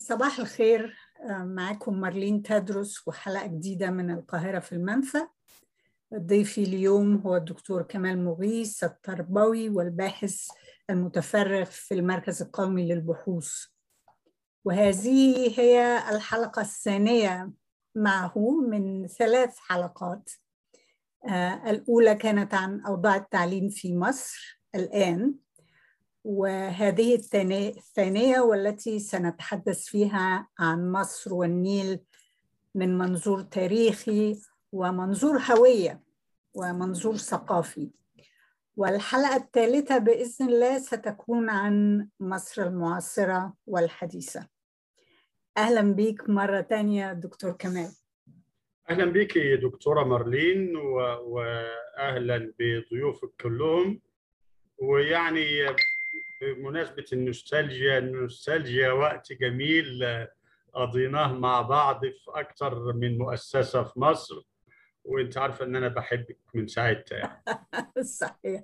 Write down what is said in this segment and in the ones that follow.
صباح الخير معكم مارلين تدرس وحلقة جديدة من القاهرة في المنفى ضيفي اليوم هو الدكتور كمال مغيث التربوي والباحث المتفرغ في المركز القومي للبحوث وهذه هي الحلقة الثانية معه من ثلاث حلقات الأولى كانت عن أوضاع التعليم في مصر الآن وهذه الثانية والتي سنتحدث فيها عن مصر والنيل من منظور تاريخي ومنظور هوية ومنظور ثقافي والحلقة الثالثة بإذن الله ستكون عن مصر المعاصرة والحديثة أهلا بيك مرة تانية دكتور كمال أهلا بك دكتورة مارلين و... وأهلا بضيوفك كلهم ويعني بمناسبة النوستالجيا النوستالجيا وقت جميل قضيناه مع بعض في أكثر من مؤسسة في مصر وانت عارفة ان انا بحبك من ساعتها يعني. صحيح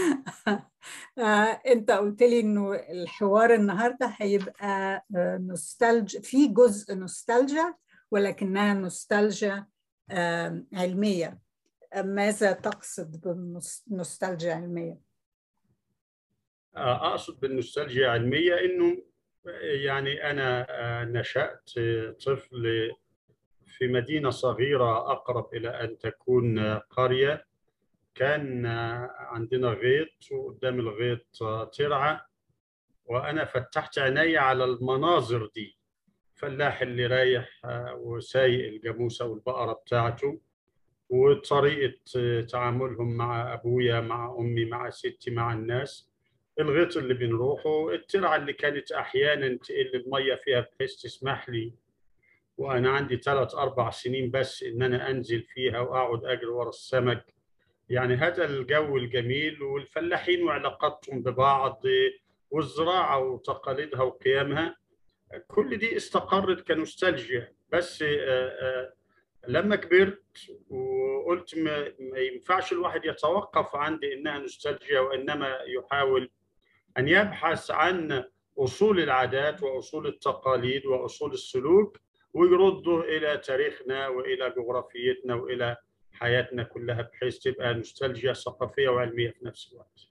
انت قلت لي انه الحوار النهارده هيبقى نوستالج في جزء نوستالجيا ولكنها نوستالجيا علميه ماذا تقصد بالنوستالجيا علميه اقصد بالنوستالجيا علميه انه يعني انا نشات طفل في مدينه صغيره اقرب الى ان تكون قريه كان عندنا غيط وقدام الغيط ترعه وانا فتحت عيني على المناظر دي فلاح اللي رايح وسايق الجاموسه والبقره بتاعته وطريقه تعاملهم مع ابويا مع امي مع ستي مع الناس الغيط اللي بنروحه الترعه اللي كانت احيانا تقل الميه فيها بحيث تسمح لي وانا عندي ثلاث اربع سنين بس ان انا انزل فيها واقعد اجري ورا السمك يعني هذا الجو الجميل والفلاحين وعلاقاتهم ببعض والزراعه وتقاليدها وقيمها كل دي استقرت كنوستالجيا بس لما كبرت وقلت ما ينفعش الواحد يتوقف عند انها نوستالجيا وانما يحاول ان يبحث عن اصول العادات واصول التقاليد واصول السلوك ويرده الى تاريخنا والى جغرافيتنا والى حياتنا كلها بحيث تبقى نوستالجيا ثقافيه وعلميه في نفس الوقت.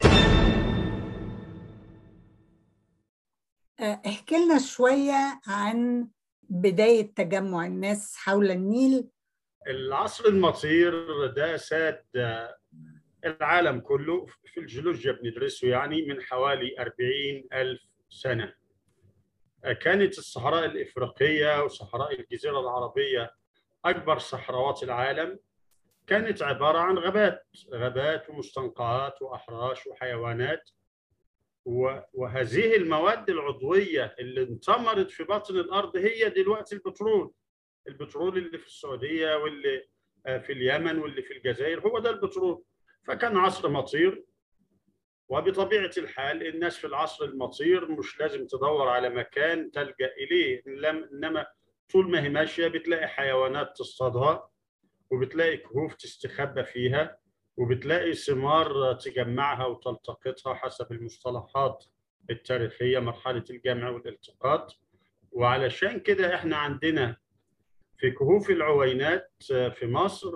احكي لنا شويه عن بدايه تجمع الناس حول النيل. العصر المطير ده ساد العالم كله في الجيولوجيا بندرسه يعني من حوالي 40 ألف سنة كانت الصحراء الإفريقية وصحراء الجزيرة العربية أكبر صحراوات العالم كانت عبارة عن غابات غابات ومستنقعات وأحراش وحيوانات وهذه المواد العضوية اللي انتمرت في باطن الأرض هي دلوقتي البترول البترول اللي في السعودية واللي في اليمن واللي في الجزائر هو ده البترول فكان عصر مطير وبطبيعة الحال الناس في العصر المطير مش لازم تدور على مكان تلجأ إليه إنما طول ما هي ماشية بتلاقي حيوانات تصطادها وبتلاقي كهوف تستخبى فيها وبتلاقي ثمار تجمعها وتلتقطها حسب المصطلحات التاريخية مرحلة الجمع والالتقاط وعلشان كده احنا عندنا في كهوف العوينات في مصر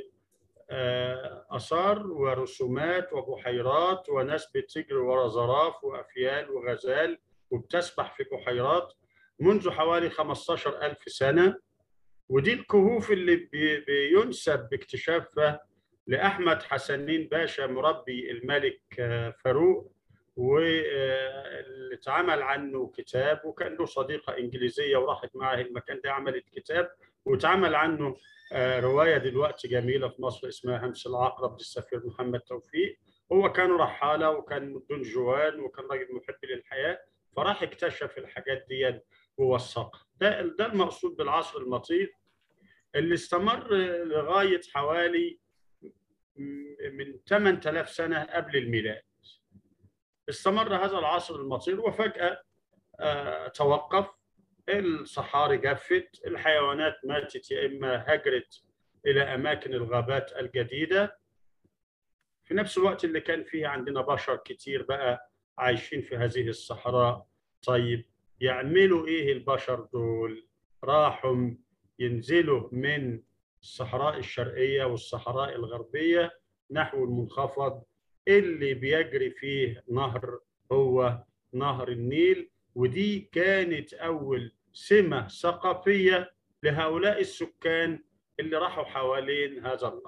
آثار ورسومات وبحيرات وناس بتجري ورا زراف وأفيال وغزال وبتسبح في بحيرات منذ حوالي 15 ألف سنة ودي الكهوف اللي بينسب باكتشافها لأحمد حسنين باشا مربي الملك فاروق واللي اتعمل عنه كتاب وكان له صديقة إنجليزية وراحت معاه المكان ده عملت كتاب واتعمل عنه رواية دلوقتي جميلة في مصر اسمها همس العقرب للسفير محمد توفيق هو كان رحالة وكان دون جوان وكان راجل محب للحياة فراح اكتشف الحاجات دي ووثقها ده ده المقصود بالعصر المطير اللي استمر لغاية حوالي من 8000 سنة قبل الميلاد استمر هذا العصر المطير وفجأة توقف الصحاري جفت الحيوانات ماتت يا إما هجرت إلى أماكن الغابات الجديدة في نفس الوقت اللي كان فيه عندنا بشر كتير بقى عايشين في هذه الصحراء طيب يعملوا ايه البشر دول راحوا ينزلوا من الصحراء الشرقيه والصحراء الغربيه نحو المنخفض اللي بيجري فيه نهر هو نهر النيل ودي كانت اول سمه ثقافيه لهؤلاء السكان اللي راحوا حوالين هذا النهر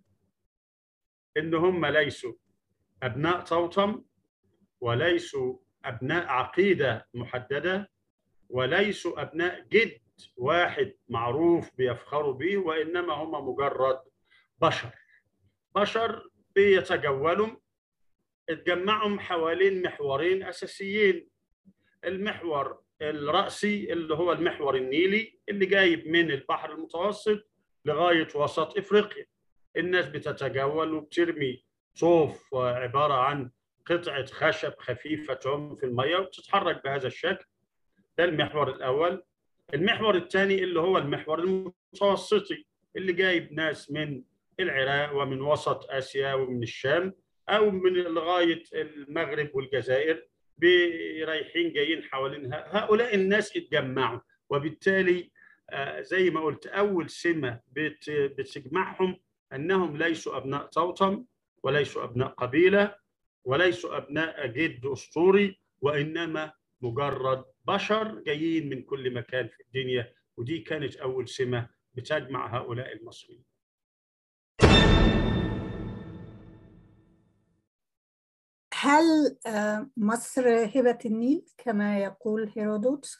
ان هم ليسوا ابناء توطم وليسوا ابناء عقيده محدده وليسوا ابناء جد واحد معروف بيفخروا به وانما هم مجرد بشر بشر بيتجولوا اتجمعوا حوالين محورين اساسيين المحور الرأسي اللي هو المحور النيلي اللي جايب من البحر المتوسط لغاية وسط إفريقيا الناس بتتجول وبترمي صوف عبارة عن قطعة خشب خفيفة تعوم في المية وتتحرك بهذا الشكل ده المحور الأول المحور الثاني اللي هو المحور المتوسطي اللي جايب ناس من العراق ومن وسط آسيا ومن الشام أو من لغاية المغرب والجزائر رايحين جايين حوالينها هؤلاء الناس اتجمعوا وبالتالي زي ما قلت أول سمة بتجمعهم أنهم ليسوا أبناء توطم وليسوا أبناء قبيلة وليسوا أبناء جد أسطوري وإنما مجرد بشر جايين من كل مكان في الدنيا ودي كانت أول سمة بتجمع هؤلاء المصريين هل مصر هبة النيل كما يقول هيرودوت؟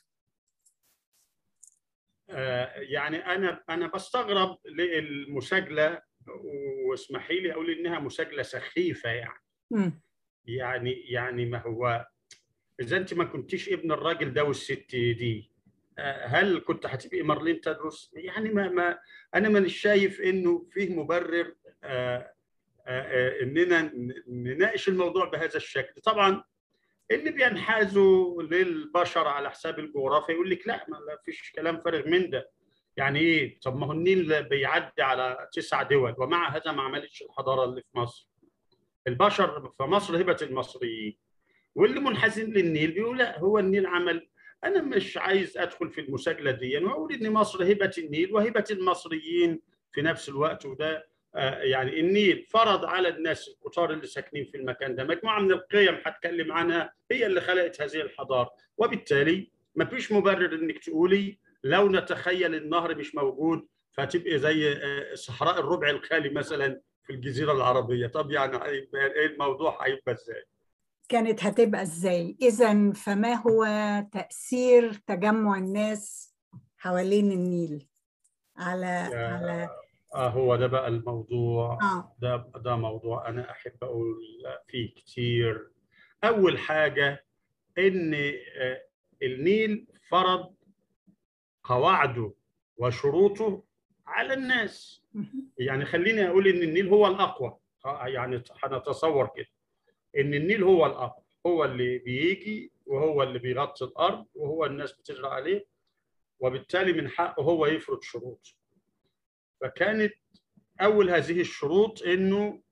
يعني أنا أنا بستغرب للمساجلة واسمحي لي أقول إنها مساجلة سخيفة يعني م. يعني يعني ما هو إذا أنت ما كنتيش ابن الراجل ده والست دي هل كنت هتبقي مارلين تدرس؟ يعني ما ما أنا مانيش شايف إنه فيه مبرر آه اننا نناقش الموضوع بهذا الشكل طبعا اللي بينحازوا للبشر على حساب الجغرافيا يقول لك لا ما فيش كلام فارغ من ده يعني ايه طب ما هو النيل بيعدي على تسع دول ومع هذا ما عملتش الحضاره اللي في مصر البشر في مصر هبه المصريين واللي منحازين للنيل بيقول لا هو النيل عمل انا مش عايز ادخل في المساجله دي واقول ان مصر هبه النيل وهبه المصريين في نفس الوقت وده يعني النيل فرض على الناس الكتار اللي ساكنين في المكان ده مجموعه من القيم هتكلم عنها هي اللي خلقت هذه الحضاره وبالتالي ما فيش مبرر انك تقولي لو نتخيل النهر مش موجود فتبقي زي صحراء الربع الخالي مثلا في الجزيره العربيه طب يعني ايه الموضوع هيبقى ازاي كانت هتبقى ازاي اذا فما هو تاثير تجمع الناس حوالين النيل على على آه هو ده بقى الموضوع آه. ده ده موضوع انا احب اقول فيه كتير اول حاجه ان النيل فرض قواعده وشروطه على الناس يعني خليني اقول ان النيل هو الاقوى يعني هنتصور كده ان النيل هو الاقوى هو اللي بيجي وهو اللي بيغطي الارض وهو الناس بتجري عليه وبالتالي من حقه هو يفرض شروط فكانت اول هذه الشروط انه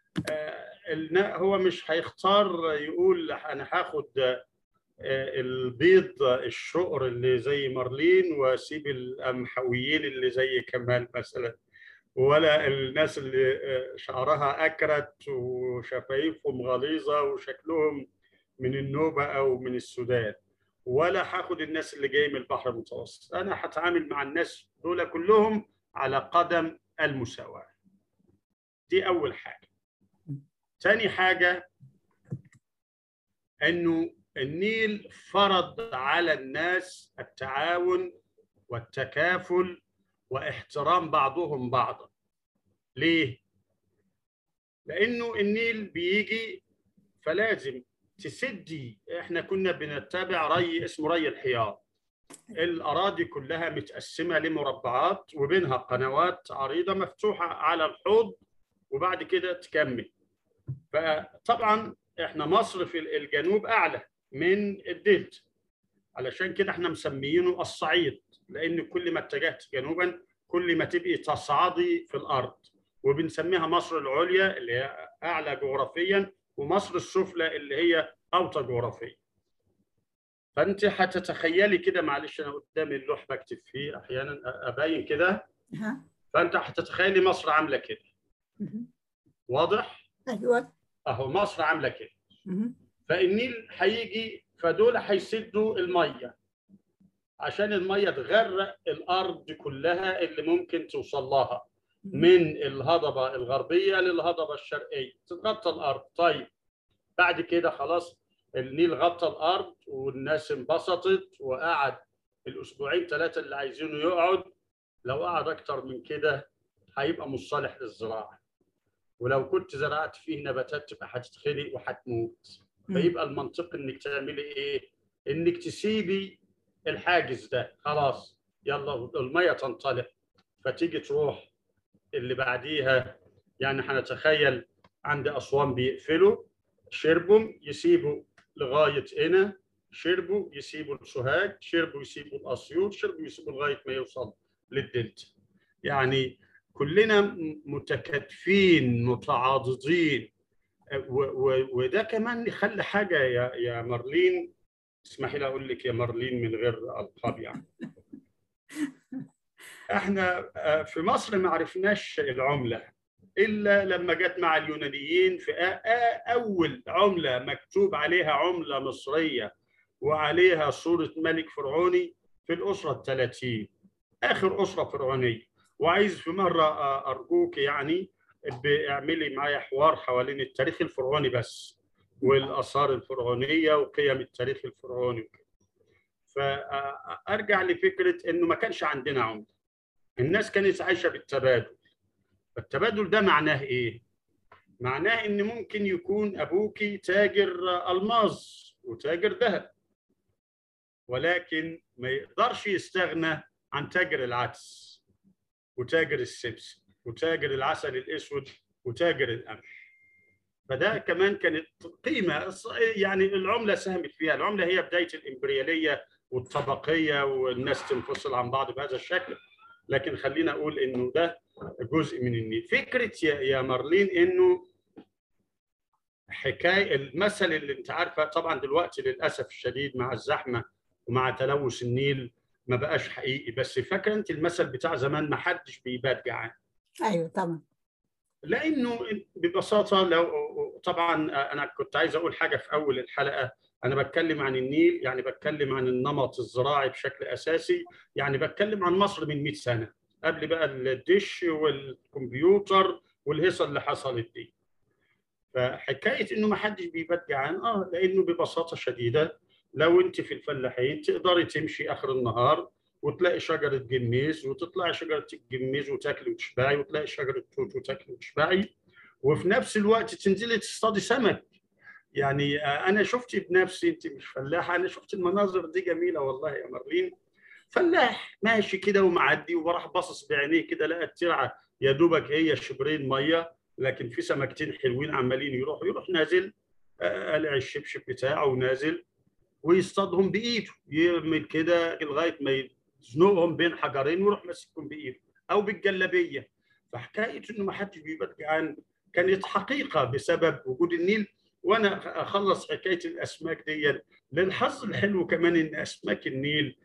هو مش هيختار يقول انا هاخد البيض الشقر اللي زي مارلين واسيب الامحويين اللي زي كمال مثلا ولا الناس اللي شعرها اكرت وشفايفهم غليظه وشكلهم من النوبه او من السودان ولا هاخد الناس اللي جاي من البحر المتوسط انا هتعامل مع الناس دول كلهم على قدم المساواة دي أول حاجة ثاني حاجة أنه النيل فرض على الناس التعاون والتكافل واحترام بعضهم بعضا ليه؟ لأنه النيل بيجي فلازم تسدي احنا كنا بنتبع ري اسمه ري الحياض الأراضي كلها متقسمة لمربعات وبينها قنوات عريضة مفتوحة على الحوض وبعد كده تكمل فطبعا احنا مصر في الجنوب أعلى من الدلتا علشان كده احنا مسميينه الصعيد لأن كل ما اتجهت جنوبا كل ما تبقي تصعدي في الأرض وبنسميها مصر العليا اللي هي أعلى جغرافيا ومصر السفلى اللي هي أوطى جغرافيا فانت هتتخيلي كده معلش انا قدامي اللوح بكتب فيه احيانا ابين كده ها فانت هتتخيلي مصر عامله كده مهم. واضح ايوه اهو مصر عامله كده مهم. فالنيل هيجي فدول هيسدوا الميه عشان الميه تغرق الارض كلها اللي ممكن توصل لها من الهضبه الغربيه للهضبه الشرقيه تتغطى الارض طيب بعد كده خلاص النيل غطى الارض والناس انبسطت وقعد الاسبوعين ثلاثه اللي عايزينه يقعد لو قعد اكتر من كده هيبقى مش صالح للزراعه ولو كنت زرعت فيه نباتات تبقى هتتخلق وهتموت فيبقى المنطق انك تعملي ايه؟ انك تسيبي الحاجز ده خلاص يلا الميه تنطلق فتيجي تروح اللي بعديها يعني هنتخيل عند اسوان بيقفلوا شربوا يسيبوا لغايه هنا شربوا يسيبوا السوهاج شربوا يسيبوا الاسيوط شربوا يسيبوا لغايه ما يوصل للدلتا يعني كلنا متكاتفين متعاضدين و- و- وده كمان يخلي حاجه يا يا مارلين اسمحي لي اقول لك يا مارلين من غير القاب يعني احنا آه، في مصر ما عرفناش العمله الا لما جت مع اليونانيين في آ- آ- اول عمله مكتوب عليها عمله مصريه وعليها صوره ملك فرعوني في الاسره الثلاثين اخر اسره فرعونيه وعايز في مره آه، ارجوك يعني اعملي معايا حوار حوالين التاريخ الفرعوني بس والاثار الفرعونيه وقيم التاريخ الفرعوني وكده. فارجع لفكره انه ما كانش عندنا عمله الناس كانت عايشه بالتبادل التبادل ده معناه ايه معناه ان ممكن يكون ابوكي تاجر الماظ وتاجر ذهب ولكن ما يقدرش يستغنى عن تاجر العدس وتاجر السبس وتاجر العسل الاسود وتاجر القمح فده كمان كانت قيمه يعني العمله ساهمت فيها العمله هي بدايه الامبرياليه والطبقيه والناس تنفصل عن بعض بهذا الشكل لكن خلينا اقول انه ده جزء من النيل فكره يا يا مارلين انه حكايه المثل اللي انت عارفه طبعا دلوقتي للاسف الشديد مع الزحمه ومع تلوث النيل ما بقاش حقيقي بس فاكره انت المثل بتاع زمان ما حدش بيبات جعان ايوه طبعا لانه ببساطه لو طبعا انا كنت عايز اقول حاجه في اول الحلقه انا بتكلم عن النيل يعني بتكلم عن النمط الزراعي بشكل اساسي يعني بتكلم عن مصر من 100 سنه قبل بقى الدش والكمبيوتر والهيصه اللي حصلت دي فحكايه انه ما حدش بيبات جعان اه لانه ببساطه شديده لو انت في الفلاحين تقدري تمشي اخر النهار وتلاقي شجره جميز وتطلعي شجره الجميز وتاكلي وتشبعي وتلاقي شجره توت وتاكلي وتشبعي وفي نفس الوقت تنزلي تصطادي سمك يعني انا شفت بنفسي انت مش فلاحه انا شفت المناظر دي جميله والله يا مارلين فلاح ماشي كده ومعدي وراح باصص بعينيه كده لقى الترعه يا دوبك هي شبرين ميه لكن في سمكتين حلوين عمالين يروحوا يروح نازل قلع الشبشب بتاعه ونازل ويصطادهم بايده يعمل كده لغايه ما يزنقهم بين حجرين ويروح ماسكهم بايده او بالجلابيه فحكايه انه ما حدش بيبات جعان كانت حقيقه بسبب وجود النيل وانا اخلص حكايه الاسماك دي للحظ الحلو كمان ان اسماك النيل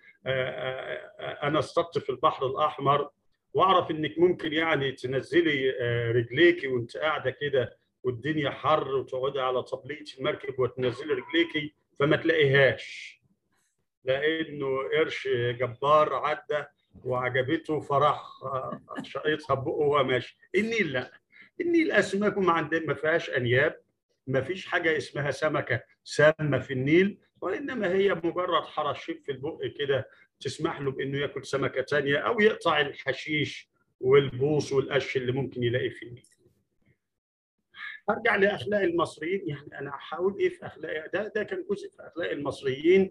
انا اصطدت في البحر الاحمر واعرف انك ممكن يعني تنزلي رجليكي وانت قاعده كده والدنيا حر وتقعدي على طبليه المركب وتنزلي رجليكي فما تلاقيهاش لانه قرش جبار عدى وعجبته فراح شقيطها بقه وهو ماشي النيل لا النيل اسماكه ما عندنا ما فيهاش انياب ما فيش حاجه اسمها سمكه سامه في النيل وانما هي مجرد حرشيب في البق كده تسمح له بانه ياكل سمكه ثانيه او يقطع الحشيش والبوص والقش اللي ممكن يلاقيه في النيل. ارجع لاخلاق المصريين يعني انا هحاول ايه في اخلاق ده ده كان جزء في اخلاق المصريين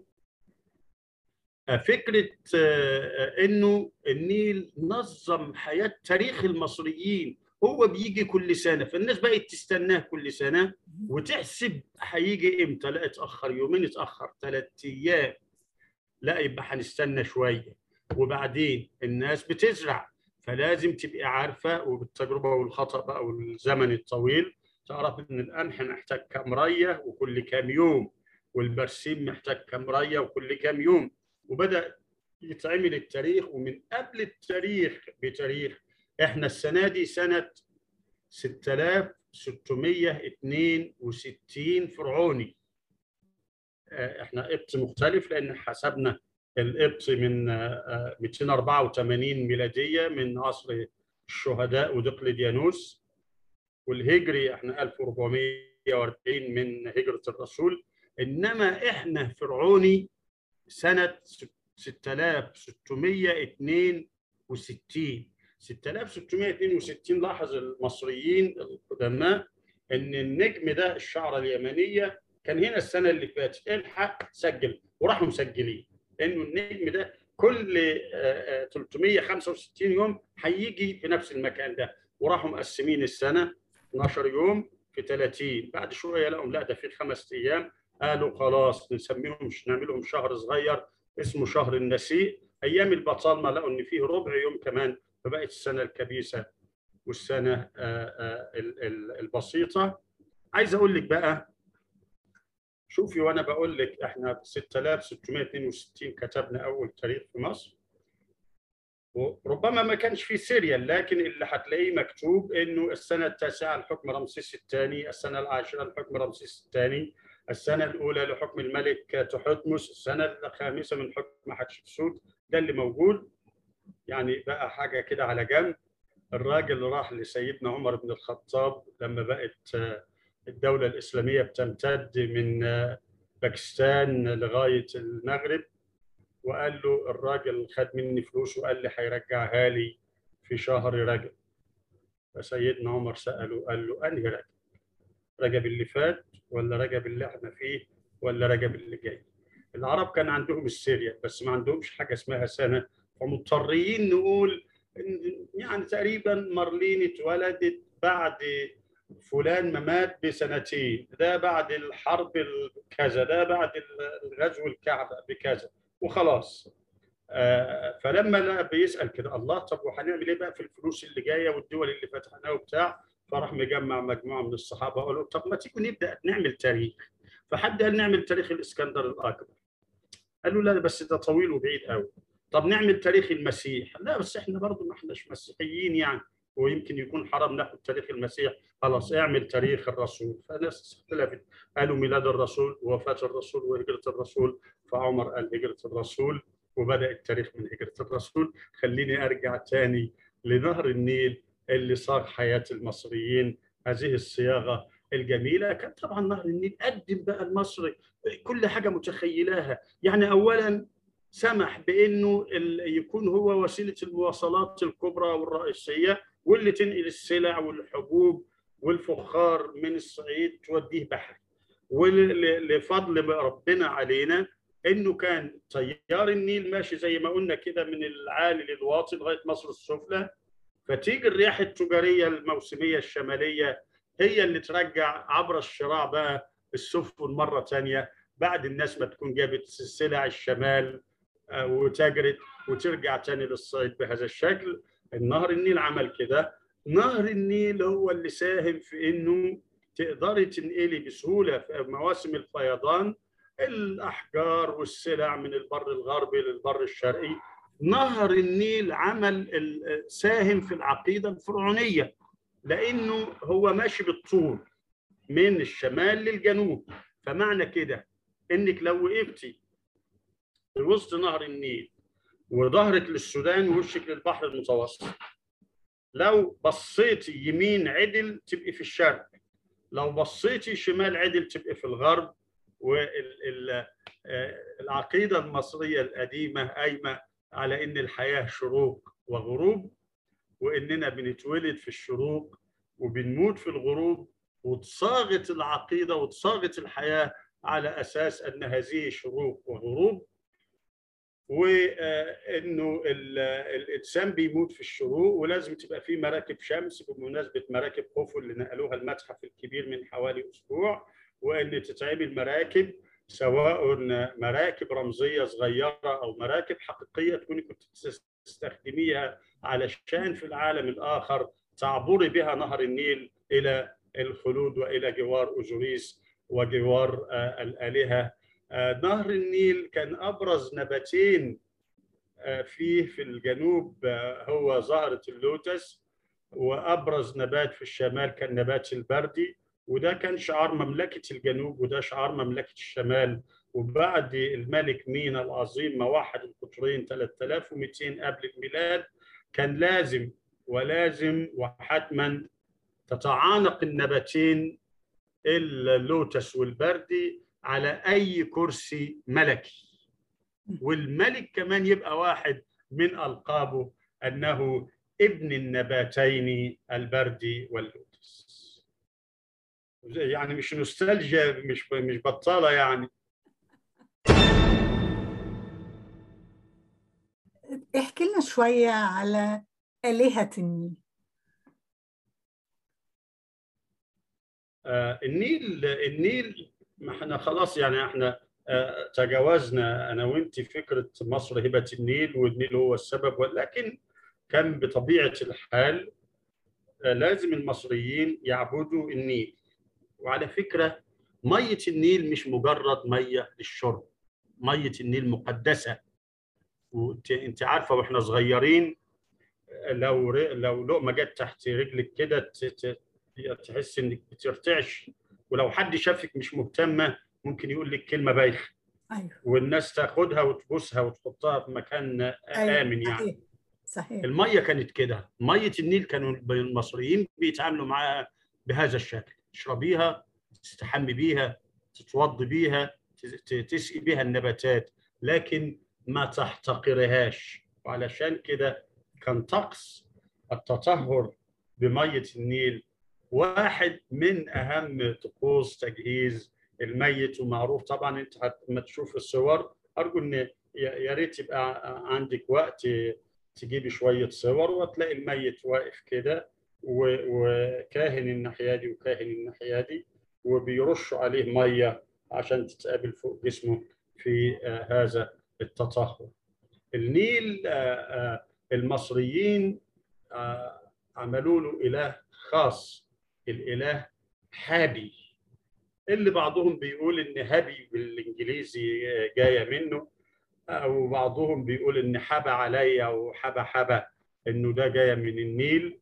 فكره انه النيل نظم حياه تاريخ المصريين هو بيجي كل سنه فالناس بقت تستناه كل سنه وتحسب هيجي امتى لا اتاخر يومين اتاخر ثلاث ايام لا يبقى هنستنى شويه وبعدين الناس بتزرع فلازم تبقي عارفه وبالتجربه والخطا بقى والزمن الطويل تعرف ان القمح محتاج كام ريه وكل كام يوم والبرسيم محتاج كام رايه وكل كام يوم وبدا يتعمل التاريخ ومن قبل التاريخ بتاريخ احنا السنه دي سنه 6662 فرعوني احنا قبط مختلف لان حسبنا القبط من 284 ميلاديه من عصر الشهداء ودقلديانوس والهجري احنا 1440 من هجره الرسول انما احنا فرعوني سنه 6662 6662 لاحظ المصريين القدماء ان النجم ده الشعره اليمنيه كان هنا السنه اللي فاتت الحق سجل وراحوا مسجلين انه النجم ده كل 365 يوم هيجي في نفس المكان ده وراحوا مقسمين السنه 12 يوم في 30 بعد شويه لقوا لا ده في خمس ايام قالوا خلاص نسميهم نعملهم شهر صغير اسمه شهر النسيء ايام البطالمه لقوا ان فيه ربع يوم كمان فبقت السنه الكبيسه والسنه البسيطه عايز اقول لك بقى شوفي وانا بقول لك احنا 6662 كتبنا اول تاريخ في مصر وربما ما كانش في سيريال لكن اللي هتلاقيه مكتوب انه السنه التاسعه لحكم رمسيس الثاني، السنه العاشره لحكم رمسيس الثاني، السنه الاولى لحكم الملك تحتمس، السنه الخامسه من حكم حتشبسوت، ده اللي موجود يعني بقى حاجه كده على جنب الراجل راح لسيدنا عمر بن الخطاب لما بقت الدولة الإسلامية بتمتد من باكستان لغاية المغرب وقال له الراجل خد مني فلوس وقال لي هيرجعها لي في شهر رجب فسيدنا عمر سأله قال له أنهي رجب؟ رجب اللي فات ولا رجب اللي احنا فيه ولا رجب اللي جاي؟ العرب كان عندهم السيريا بس ما عندهمش حاجة اسمها سنة فمضطرين نقول يعني تقريبا مارلين اتولدت بعد فلان ما مات بسنتين ده بعد الحرب كذا ده بعد الغزو الكعبة بكذا وخلاص آه فلما بيسأل كده الله طب وهنعمل ايه بقى في الفلوس اللي جايه والدول اللي فتحناها وبتاع فراح مجمع مجموعه من الصحابه قالوا طب ما تيجوا نبدا نعمل تاريخ فحد قال نعمل تاريخ الاسكندر الاكبر قالوا لا بس ده طويل وبعيد قوي طب نعمل تاريخ المسيح لا بس احنا برضه ما احناش مسيحيين يعني ويمكن يكون حرام ناخد تاريخ المسيح خلاص اعمل تاريخ الرسول فناس اختلفت قالوا ميلاد الرسول ووفاة الرسول وهجرة الرسول فعمر قال هجرة الرسول وبدأ التاريخ من هجرة الرسول خليني أرجع تاني لنهر النيل اللي صار حياة المصريين هذه الصياغة الجميلة كان طبعا نهر النيل قدم بقى المصري كل حاجة متخيلاها يعني أولا سمح بأنه يكون هو وسيلة المواصلات الكبرى والرئيسية واللي تنقل السلع والحبوب والفخار من الصعيد توديه بحري ولفضل ربنا علينا انه كان تيار النيل ماشي زي ما قلنا كده من العالي للواطي لغايه مصر السفلى فتيجي الرياح التجاريه الموسميه الشماليه هي اللي ترجع عبر الشراع بقى السفن مره ثانيه بعد الناس ما تكون جابت سلع الشمال وتجرت وترجع تاني للصعيد بهذا الشكل النهر النيل عمل كده نهر النيل هو اللي ساهم في انه تقدري تنقلي بسهوله في مواسم الفيضان الاحجار والسلع من البر الغربي للبر الشرقي نهر النيل عمل ساهم في العقيده الفرعونيه لانه هو ماشي بالطول من الشمال للجنوب فمعنى كده انك لو وقفتي في وسط نهر النيل وظهرك للسودان ووشك للبحر المتوسط لو بصيتي يمين عدل تبقي في الشرق لو بصيتي شمال عدل تبقي في الغرب والعقيدة المصرية القديمة قايمة على إن الحياة شروق وغروب وإننا بنتولد في الشروق وبنموت في الغروب وتصاغت العقيدة وتصاغت الحياة على أساس أن هذه شروق وغروب وانه الانسان بيموت في الشروق ولازم تبقى في مراكب شمس بمناسبه مراكب خوفو اللي نقلوها المتحف الكبير من حوالي اسبوع وان تتعمل مراكب سواء مراكب رمزيه صغيره او مراكب حقيقيه تكوني كنت تستخدميها علشان في العالم الاخر تعبري بها نهر النيل الى الخلود والى جوار اوزوريس وجوار الالهه نهر النيل كان ابرز نباتين فيه في الجنوب هو زهره اللوتس وابرز نبات في الشمال كان نبات البردي وده كان شعار مملكه الجنوب وده شعار مملكه الشمال وبعد الملك مينا العظيم ما وحد القطرين 3200 قبل الميلاد كان لازم ولازم وحتما تتعانق النباتين اللوتس والبردي على اي كرسي ملكي والملك كمان يبقى واحد من القابه انه ابن النباتين البردي واللوتس يعني مش نوستالجيا مش مش بطاله يعني احكي لنا شويه على آلهة النيل آه النيل النيل ما احنا خلاص يعني احنا آه تجاوزنا انا وانت فكره مصر هبه النيل والنيل هو السبب ولكن كان بطبيعه الحال آه لازم المصريين يعبدوا النيل وعلى فكره ميه النيل مش مجرد ميه للشرب ميه النيل مقدسه وانت انت عارفه واحنا صغيرين لو لو لقمه جت تحت رجلك كده تحس انك بترتعش ولو حد شافك مش مهتمه ممكن يقول لك كلمه بايخه ايوه والناس تاخدها وتبوسها وتحطها في مكان أيوة. امن يعني صحيح صحيح الميه كانت كده ميه النيل كانوا المصريين بيتعاملوا معاها بهذا الشكل تشربيها تستحمي بيها تتوضي بيها تسقي بيها النباتات لكن ما تحتقرهاش وعلشان كده كان طقس التطهر بميه النيل واحد من اهم طقوس تجهيز الميت ومعروف طبعا انت لما تشوف الصور ارجو ان يا ريت يبقى عندك وقت تجيبي شويه صور وتلاقي الميت واقف كده وكاهن الناحيه دي وكاهن الناحيه دي وبيرشوا عليه ميه عشان تتقابل فوق جسمه في هذا التطهر. النيل المصريين عملوا له اله خاص الاله هابي اللي بعضهم بيقول ان هابي بالانجليزي جايه منه او بعضهم بيقول ان حبى عليا وحبى حبى انه ده جايه من النيل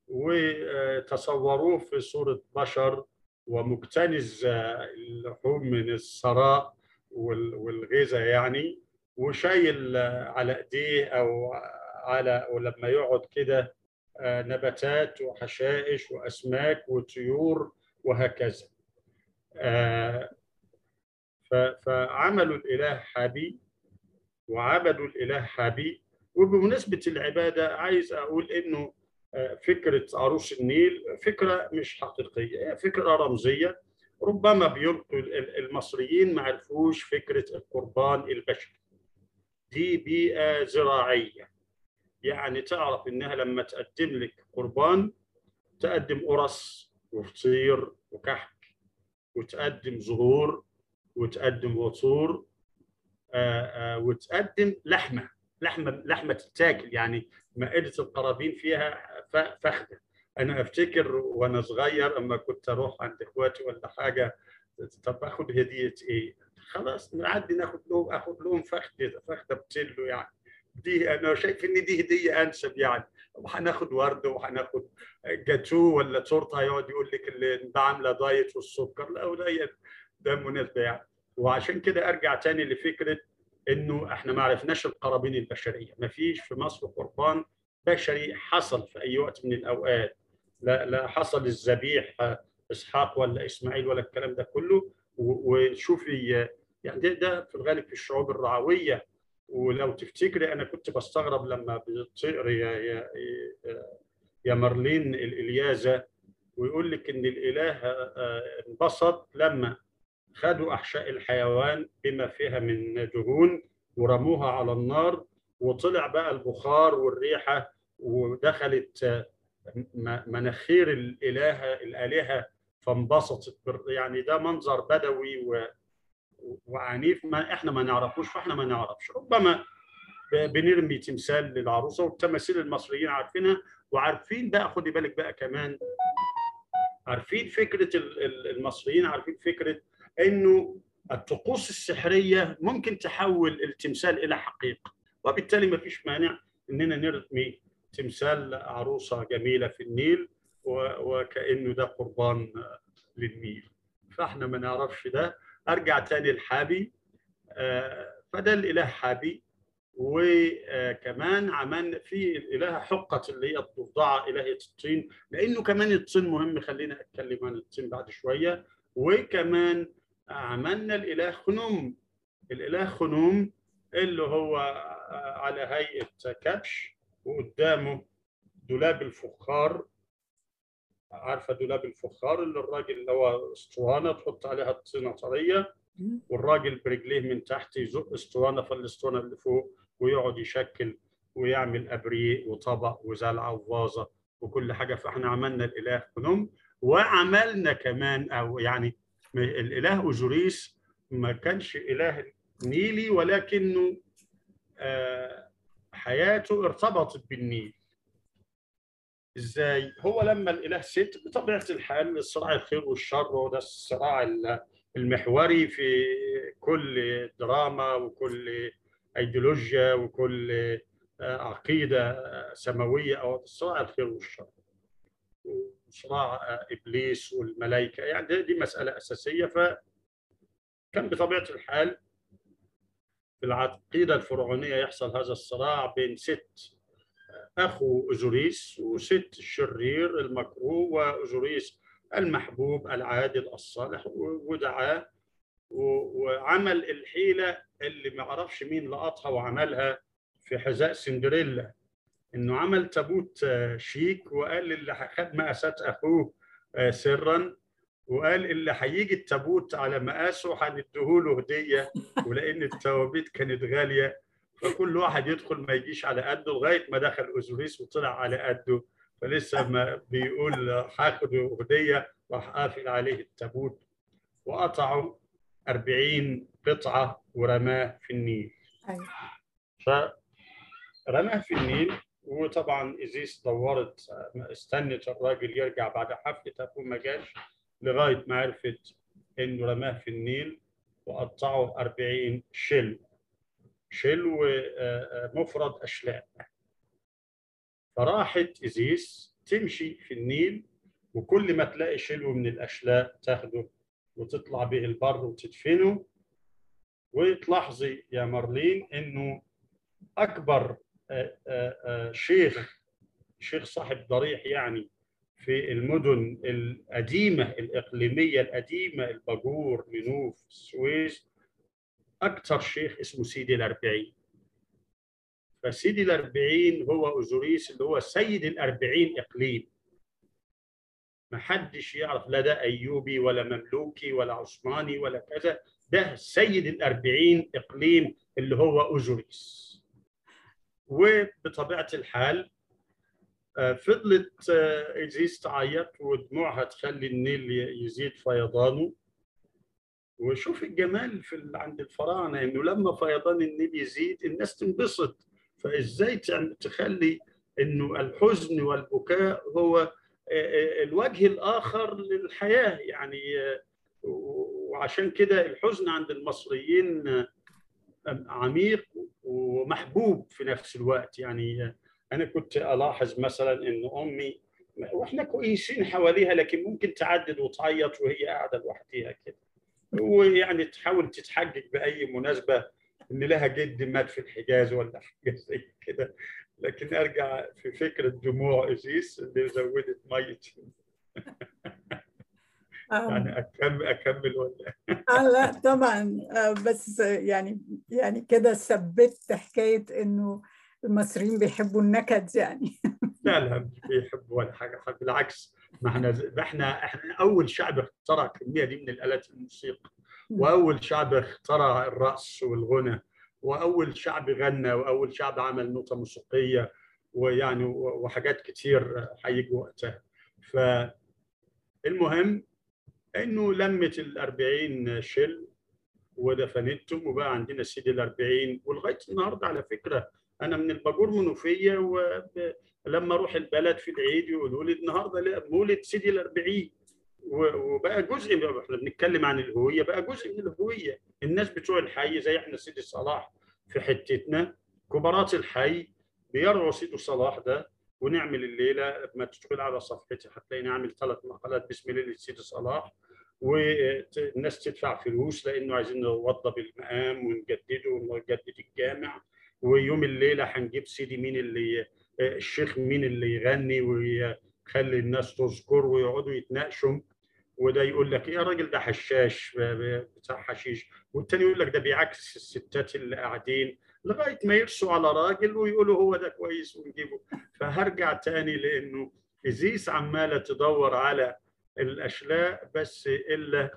وتصوروه في صوره بشر ومكتنز اللحوم من الثراء والغذاء يعني وشايل على ايديه او على ولما يقعد كده نباتات وحشائش واسماك وطيور وهكذا فعملوا الاله حابي وعبدوا الاله حابي وبمناسبه العباده عايز اقول انه فكره عروس النيل فكره مش حقيقيه هي فكره رمزيه ربما بيلقوا المصريين ما عرفوش فكره القربان البشري دي بيئه زراعيه يعني تعرف انها لما تقدم لك قربان تقدم قرص وفطير وكحك وتقدم زهور وتقدم عطور وتقدم لحمه لحمه لحمه تتاكل يعني مائده القرابين فيها فخده انا افتكر وانا صغير اما كنت اروح عند اخواتي ولا حاجه طب اخد هديه ايه؟ خلاص نعدي ناخد لهم اخد لهم فخده فخده بتلو يعني دي انا شايف ان دي هديه انسب يعني وهناخد ورد وهناخد جاتو ولا تورته يقعد يقول لك اللي ده عامله دايت والسكر لا وده ده مناسبه يعني وعشان كده ارجع تاني لفكره انه احنا ما عرفناش القرابين البشريه ما فيش في مصر قربان بشري حصل في اي وقت من الاوقات لا لا حصل الذبيح اسحاق ولا اسماعيل ولا الكلام ده كله وشوفي يعني ده, ده في الغالب في الشعوب الرعويه ولو تفتكري انا كنت بستغرب لما بتقري يا يا يا مارلين الالياذه ويقول لك ان الاله انبسط لما خدوا احشاء الحيوان بما فيها من دهون ورموها على النار وطلع بقى البخار والريحه ودخلت مناخير الاله الالهه فانبسطت يعني ده منظر بدوي و وعنيف ما احنا ما نعرفوش فاحنا ما نعرفش ربما بنرمي تمثال للعروسه والتماثيل المصريين عارفينها وعارفين بقى خدي بالك بقى كمان عارفين فكره المصريين عارفين فكره انه الطقوس السحريه ممكن تحول التمثال الى حقيقه وبالتالي ما فيش مانع اننا نرمي تمثال عروسه جميله في النيل وكانه ده قربان للنيل فاحنا ما نعرفش ده ارجع تاني لحابي فده الاله حابي وكمان عملنا في الاله حقه اللي هي الضفدعه الهه الطين لانه كمان الطين مهم خلينا اتكلم عن الطين بعد شويه وكمان عملنا الاله خنوم الاله خنوم اللي هو على هيئه كبش وقدامه دولاب الفخار عارفه دولاب الفخار اللي الراجل اللي هو اسطوانه تحط عليها الطينه طريه والراجل برجليه من تحت يزق اسطوانه فالاسطوانه اللي فوق ويقعد يشكل ويعمل ابريق وطبق وزلعه وفازه وكل حاجه فاحنا عملنا الاله خنوم وعملنا كمان او يعني الاله اوزوريس ما كانش اله نيلي ولكنه حياته ارتبطت بالنيل ازاي هو لما الاله ست بطبيعه الحال صراع الخير والشر وده الصراع المحوري في كل دراما وكل ايديولوجيا وكل عقيده سماويه او صراع الخير والشر صراع ابليس والملائكه يعني دي مساله اساسيه فكان بطبيعه الحال في العقيده الفرعونيه يحصل هذا الصراع بين ست اخو اوزوريس وست الشرير المكروه واوزوريس المحبوب العادل الصالح ودعاه وعمل الحيله اللي ما عرفش مين لقطها وعملها في حذاء سندريلا انه عمل تابوت شيك وقال اللي خد مقاسات اخوه سرا وقال اللي هيجي التابوت على مقاسه هنديهوله هديه ولان التوابيت كانت غاليه فكل واحد يدخل ما يجيش على قده لغايه ما دخل اوزوريس وطلع على قده فلسه ما بيقول هاخده هديه راح قافل عليه التابوت وقطعوا 40 قطعه ورماه في النيل. فرماه في النيل وطبعا ازيس دورت استنت الراجل يرجع بعد حفله ابوه ما جاش لغايه ما عرفت انه رماه في النيل وقطعوا 40 شل شل ومفرد اشلاء فراحت ازيس تمشي في النيل وكل ما تلاقي شلو من الاشلاء تاخده وتطلع به البر وتدفنه وتلاحظي يا مارلين انه اكبر شيخ شيخ صاحب ضريح يعني في المدن القديمة الإقليمية القديمة الباجور منوف السويس أكثر شيخ اسمه سيدي الأربعين فسيدي الأربعين هو أوزوريس اللي هو سيد الأربعين إقليم ما حدش يعرف لا ده أيوبي ولا مملوكي ولا عثماني ولا كذا ده سيد الأربعين إقليم اللي هو أوزوريس وبطبيعة الحال فضلت إيزيس تعيط ودموعها تخلي النيل يزيد فيضانه وشوف الجمال في عند الفراعنة إنه لما فيضان النيل يزيد الناس تنبسط فإزاي تخلي إنه الحزن والبكاء هو الوجه الآخر للحياة يعني وعشان كده الحزن عند المصريين عميق ومحبوب في نفس الوقت يعني انا كنت الاحظ مثلا ان امي واحنا كويسين حواليها لكن ممكن تعدد وتعيط وهي قاعده لوحديها كده ويعني تحاول تتحجج باي مناسبه ان لها جد مات في الحجاز ولا حاجه زي كده لكن ارجع في فكره دموع ازيس اللي زودت ميه يعني اكمل اكمل ولا آه لا طبعا بس يعني يعني كده ثبت حكايه انه المصريين بيحبوا النكد يعني لا لا مش بيحبوا ولا حاجه بالعكس ما احنا احنا احنا اول شعب اخترع كميه دي من الالات الموسيقى واول شعب اخترع الرقص والغنى واول شعب غنى واول شعب عمل نوتة موسيقيه ويعني وحاجات كتير هيجي وقتها فالمهم انه لمت ال 40 شل ودفنتهم وبقى عندنا سيدي ال 40 ولغايه النهارده على فكره انا من الباجور منوفيه ولما اروح البلد في العيد يقولوا لي النهارده مولد سيدي ال 40 وبقى جزء احنا بنتكلم عن الهويه بقى جزء من الهويه الناس بتوع الحي زي احنا سيدي صلاح في حتتنا كبارات الحي بيرعوا سيدي صلاح ده ونعمل الليله ما تدخل على صفحتي هتلاقيني عامل ثلاث مقالات باسم ليله سيدي صلاح والناس تدفع فلوس لانه عايزين نوضب المقام ونجدده ونجدد الجامع ويوم الليله هنجيب سيدي مين اللي الشيخ مين اللي يغني ويخلي الناس تذكر ويقعدوا يتناقشوا وده يقول لك يا راجل ده حشاش بتاع حشيش والتاني يقول لك ده بيعكس الستات اللي قاعدين لغايه ما يرسوا على راجل ويقولوا هو ده كويس ونجيبه فهرجع تاني لانه ازيس عماله تدور على الاشلاء بس الا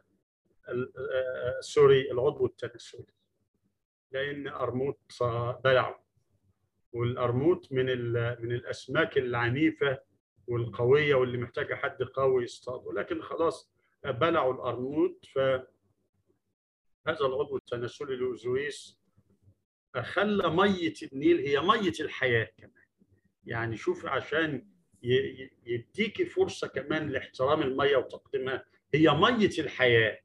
سوري العضو التناسلي لان ارموط بلعه والارموط من من الاسماك العنيفه والقويه واللي محتاجه حد قوي يصطاده لكن خلاص بلعوا الارموط ف هذا العضو التناسلي لأوزويس خلى ميه النيل هي ميه الحياه كمان يعني شوف عشان يديكي فرصه كمان لاحترام الميه وتقديمها هي ميه الحياه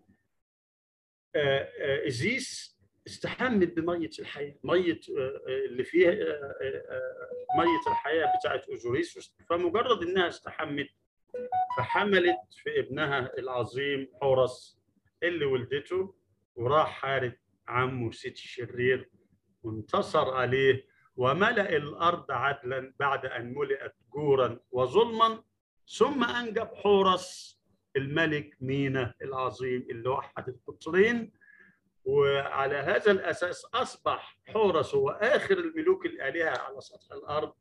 ازيس استحمت بميه الحياه ميه اللي فيها ميه الحياه بتاعت اوزوريس فمجرد انها استحمت فحملت في ابنها العظيم حورس اللي ولدته وراح حارب عمه سيد الشرير وانتصر عليه وملأ الأرض عدلا بعد أن ملئت جورا وظلما ثم أنجب حورس الملك مينا العظيم اللي وحد القطرين وعلى هذا الأساس أصبح حورس هو آخر الملوك الآلهة على سطح الأرض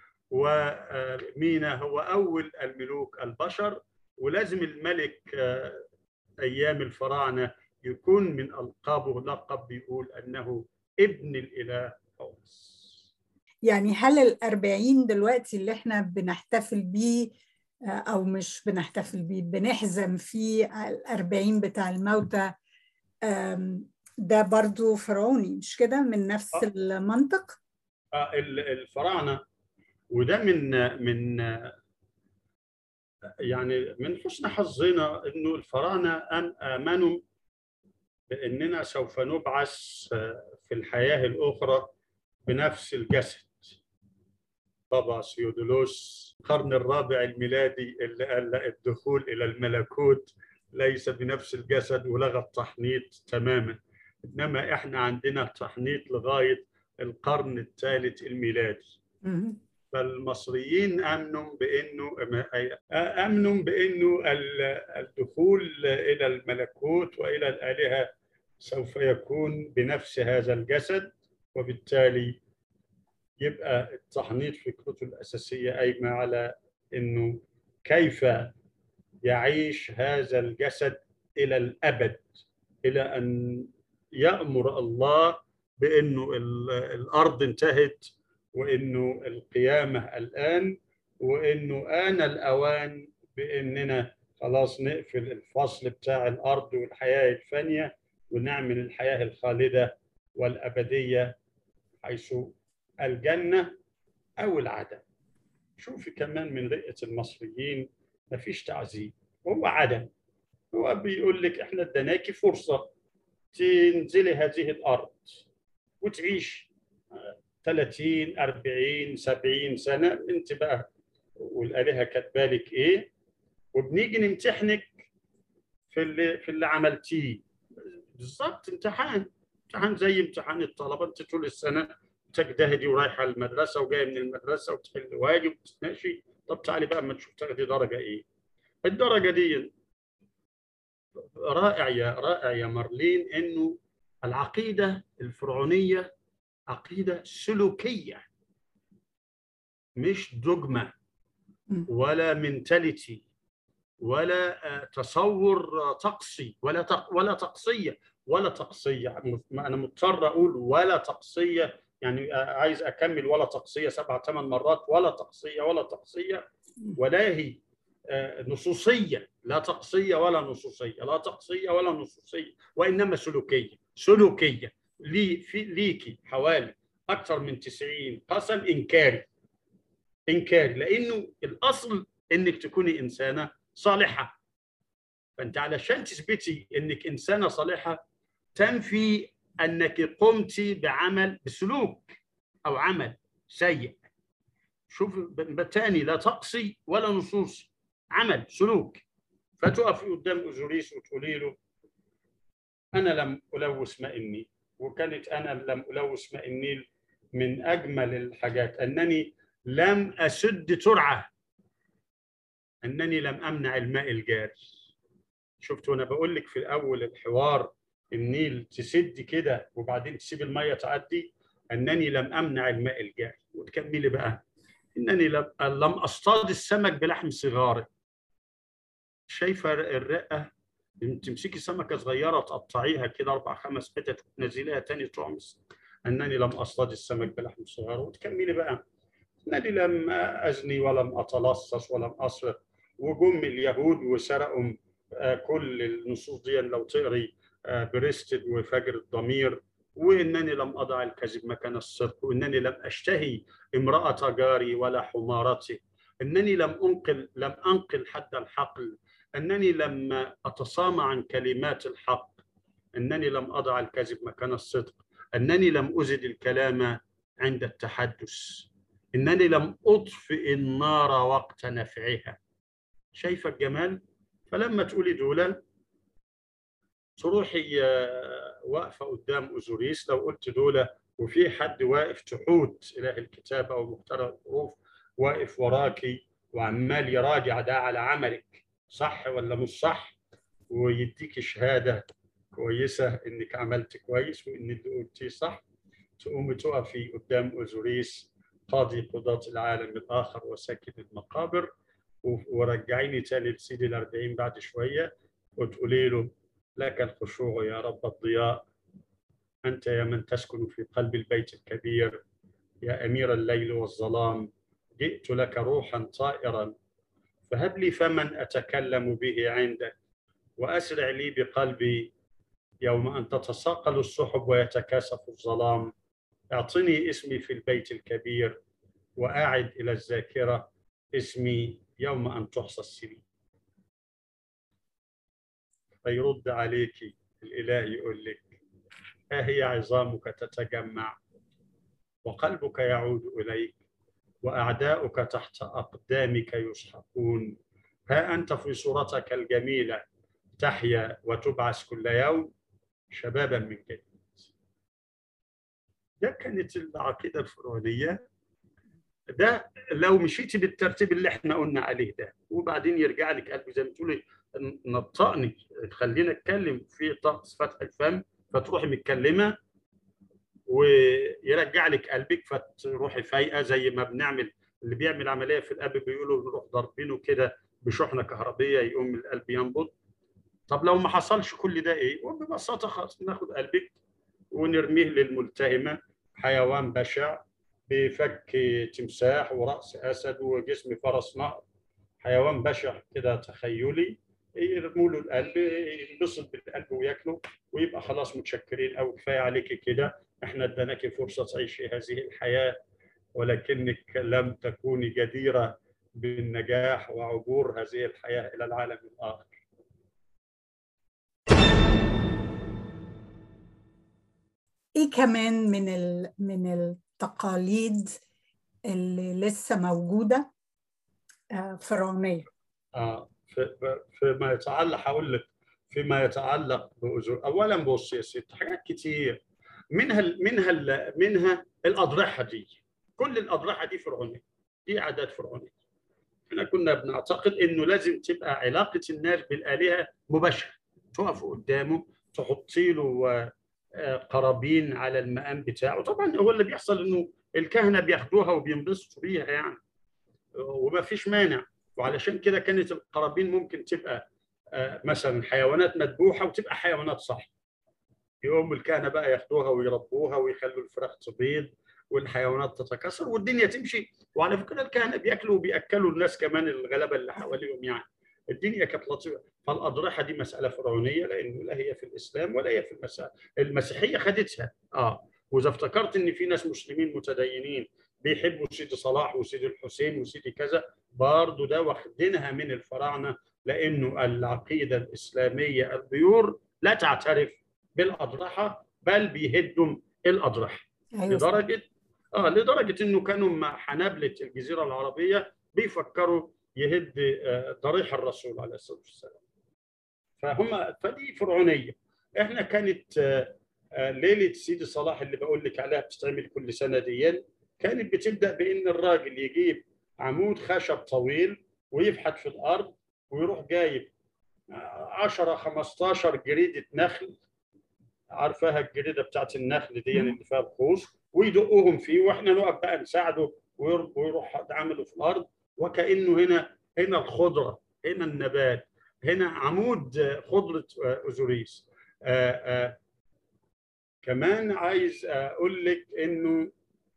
ومينا هو أول الملوك البشر ولازم الملك أيام الفراعنة يكون من ألقابه لقب بيقول أنه ابن الإله حورس يعني هل الأربعين دلوقتي اللي احنا بنحتفل بيه أو مش بنحتفل بيه بنحزم فيه الأربعين بتاع الموتى ده برضو فرعوني مش كده من نفس آه. المنطق؟ آه الفراعنة وده من من يعني من حسن حظنا انه الفراعنه امنوا باننا سوف نبعث في الحياه الاخرى بنفس الجسد بابا سيودولوس القرن الرابع الميلادي اللي قال الدخول الى الملكوت ليس بنفس الجسد ولغى التحنيط تماما انما احنا عندنا تحنيط لغايه القرن الثالث الميلادي فالمصريين امنوا بانه امنوا بانه الدخول الى الملكوت والى الالهه سوف يكون بنفس هذا الجسد وبالتالي يبقى التحنيط فكرته الاساسيه قايمه على انه كيف يعيش هذا الجسد الى الابد الى ان يامر الله بانه الارض انتهت وانه القيامه الان وانه ان الاوان باننا خلاص نقفل الفصل بتاع الارض والحياه الفانيه ونعمل الحياه الخالده والابديه حيث الجنه او العدم شوفي كمان من رئه المصريين مفيش تعذيب هو عدم هو بيقول لك احنا اديناكي فرصه تنزلي هذه الارض وتعيش 30 40 70 سنه انت بقى والالهه كاتبالك ايه وبنيجي نمتحنك في اللي في اللي عملتيه بالظبط امتحان امتحان زي امتحان الطلبه انت طول السنه تجتهدي ورايحه المدرسه وجايه من المدرسه وتحل واجب وتتناقشي طب تعالي بقى اما تشوف تاخدي درجه ايه الدرجه دي رائع يا رائع يا مارلين انه العقيده الفرعونيه عقيده سلوكيه مش دوجما ولا منتاليتي ولا تصور طقسي ولا تق ولا طقسيه ولا طقسيه انا مضطر اقول ولا طقسيه يعني عايز اكمل ولا طقسيه سبع ثمان مرات ولا طقسيه ولا طقسيه ولا هي نصوصيه لا طقسيه ولا نصوصيه لا طقسيه ولا نصوصيه وانما سلوكيه سلوكيه لي في ليكي حوالي اكثر من 90 قسم انكاري انكاري لانه الاصل انك تكوني انسانه صالحه فانت علشان تثبتي انك انسانه صالحه تنفي انك قمت بعمل بسلوك او عمل سيء شوف تاني لا تقصي ولا نصوص عمل سلوك فتقفي قدام اوزوريس وتقولي له انا لم الوث ماء النيل وكانت انا لم الوث ماء النيل من اجمل الحاجات انني لم اسد ترعه انني لم امنع الماء الجاري شفت وانا بقول لك في الاول الحوار النيل تسد كده وبعدين تسيب الميه تعدي انني لم امنع الماء الجاري وتكملي بقى انني لم لم اصطاد السمك بلحم صغاره شايفه الرقه تمسكي سمكه صغيره تقطعيها كده اربع خمس حتت وتنزليها تاني تعمس انني لم اصطاد السمك بلحم صغاره وتكملي بقى انني لم ازني ولم اتلصص ولم اسرق وجم اليهود وسرقوا كل النصوص دي لو تقري بريستد وفجر الضمير وانني لم اضع الكذب مكان الصدق وانني لم اشتهي امراه جاري ولا حمارتي انني لم انقل لم انقل حد الحقل انني لم اتصامى عن كلمات الحق انني لم اضع الكذب مكان الصدق انني لم ازد الكلام عند التحدث انني لم اطفئ النار وقت نفعها شايفه الجمال فلما تقولي دول تروحي واقفه قدام اوزوريس لو قلت دول وفي حد واقف تحوت اله الكتاب او مخترع الحروف واقف وراكي وعمال يراجع ده على عملك صح ولا مش صح ويديك شهاده كويسه انك عملت كويس وان اللي قلتيه صح تقومي تقفي قدام اوزوريس قاضي قضاة العالم الاخر وساكن المقابر ورجعيني تاني لسيدي الأربعين بعد شوية وتقولي له لك الخشوع يا رب الضياء أنت يا من تسكن في قلب البيت الكبير يا أمير الليل والظلام جئت لك روحا طائرا فهب لي فمن أتكلم به عندك وأسرع لي بقلبي يوم أن تتساقل السحب ويتكاثف الظلام اعطني اسمي في البيت الكبير وأعد إلى الذاكرة اسمي يوم أن تحصى السنين فيرد عليك الإله يقول لك ها هي عظامك تتجمع وقلبك يعود إليك وأعداؤك تحت أقدامك يسحقون ها أنت في صورتك الجميلة تحيا وتبعث كل يوم شبابا من جديد ده كانت العقيدة الفرعونية ده لو مشيتي بالترتيب اللي احنا قلنا عليه ده وبعدين يرجع لك قلبي زي ما تقولي نطقني تخلينا اتكلم في طقس فتح الفم فتروحي متكلمه ويرجع لك قلبك فتروحي فايقه زي ما بنعمل اللي بيعمل عمليه في القلب بيقولوا نروح ضاربينه كده بشحنه كهربيه يقوم القلب ينبض طب لو ما حصلش كل ده ايه؟ وببساطه خلاص ناخد قلبك ونرميه للملتهمه حيوان بشع بفك تمساح ورأس أسد وجسم فرس نهر حيوان بشع كده تخيلي يرموا له القلب ينبسط بالقلب وياكله ويبقى خلاص متشكرين أو كفاية عليك كده احنا اديناك فرصة تعيشي هذه الحياة ولكنك لم تكوني جديرة بالنجاح وعبور هذه الحياة إلى العالم الآخر ايه كمان من ال... من التقاليد اللي لسه موجوده فرعونيه اه فيما يتعلق هقول لك فيما يتعلق باجور اولا بص يا ست حاجات كتير منها منها منها الاضرحه دي كل الاضرحه دي فرعونيه دي عادات فرعونيه احنا كنا بنعتقد انه لازم تبقى علاقه الناس بالالهه مباشره تقف قدامه تحطي له قرابين على المقام بتاعه طبعا هو اللي بيحصل انه الكهنه بياخدوها وبينبسطوا بيها يعني وما فيش مانع وعلشان كده كانت القرابين ممكن تبقى مثلا حيوانات مذبوحه وتبقى حيوانات صح يقوم الكهنه بقى ياخدوها ويربوها ويخلوا الفراخ تبيض والحيوانات تتكاثر والدنيا تمشي وعلى فكره الكهنه بياكلوا وبياكلوا الناس كمان الغلبه اللي حواليهم يعني الدنيا كانت لطيفه فالاضرحه دي مساله فرعونيه لانه لا هي في الاسلام ولا هي في المسيح المسيحيه خدتها اه واذا افتكرت ان في ناس مسلمين متدينين بيحبوا سيدي صلاح وسيدي الحسين وسيدي كذا برضه ده واخدينها من الفراعنه لانه العقيده الاسلاميه البيور لا تعترف بالاضرحه بل بيهدم الاضرحه أيوة. لدرجه اه لدرجه انه كانوا مع حنابله الجزيره العربيه بيفكروا يهد آه، ضريح الرسول عليه الصلاه والسلام فهم فدي فرعونيه احنا كانت آه، آه، ليله سيدي صلاح اللي بقول لك عليها بتستعمل كل سنه دي كانت بتبدا بان الراجل يجيب عمود خشب طويل ويفحت في الارض ويروح جايب 10 15 جريده نخل عارفاها الجريده بتاعت النخل دي اللي فيها القوس ويدقوهم فيه واحنا نقف بقى نساعده وير- ويروح عامله في الارض وكانه هنا هنا الخضره هنا النبات هنا عمود آه، خضره آه، اوزوريس آه، آه، كمان عايز اقول لك انه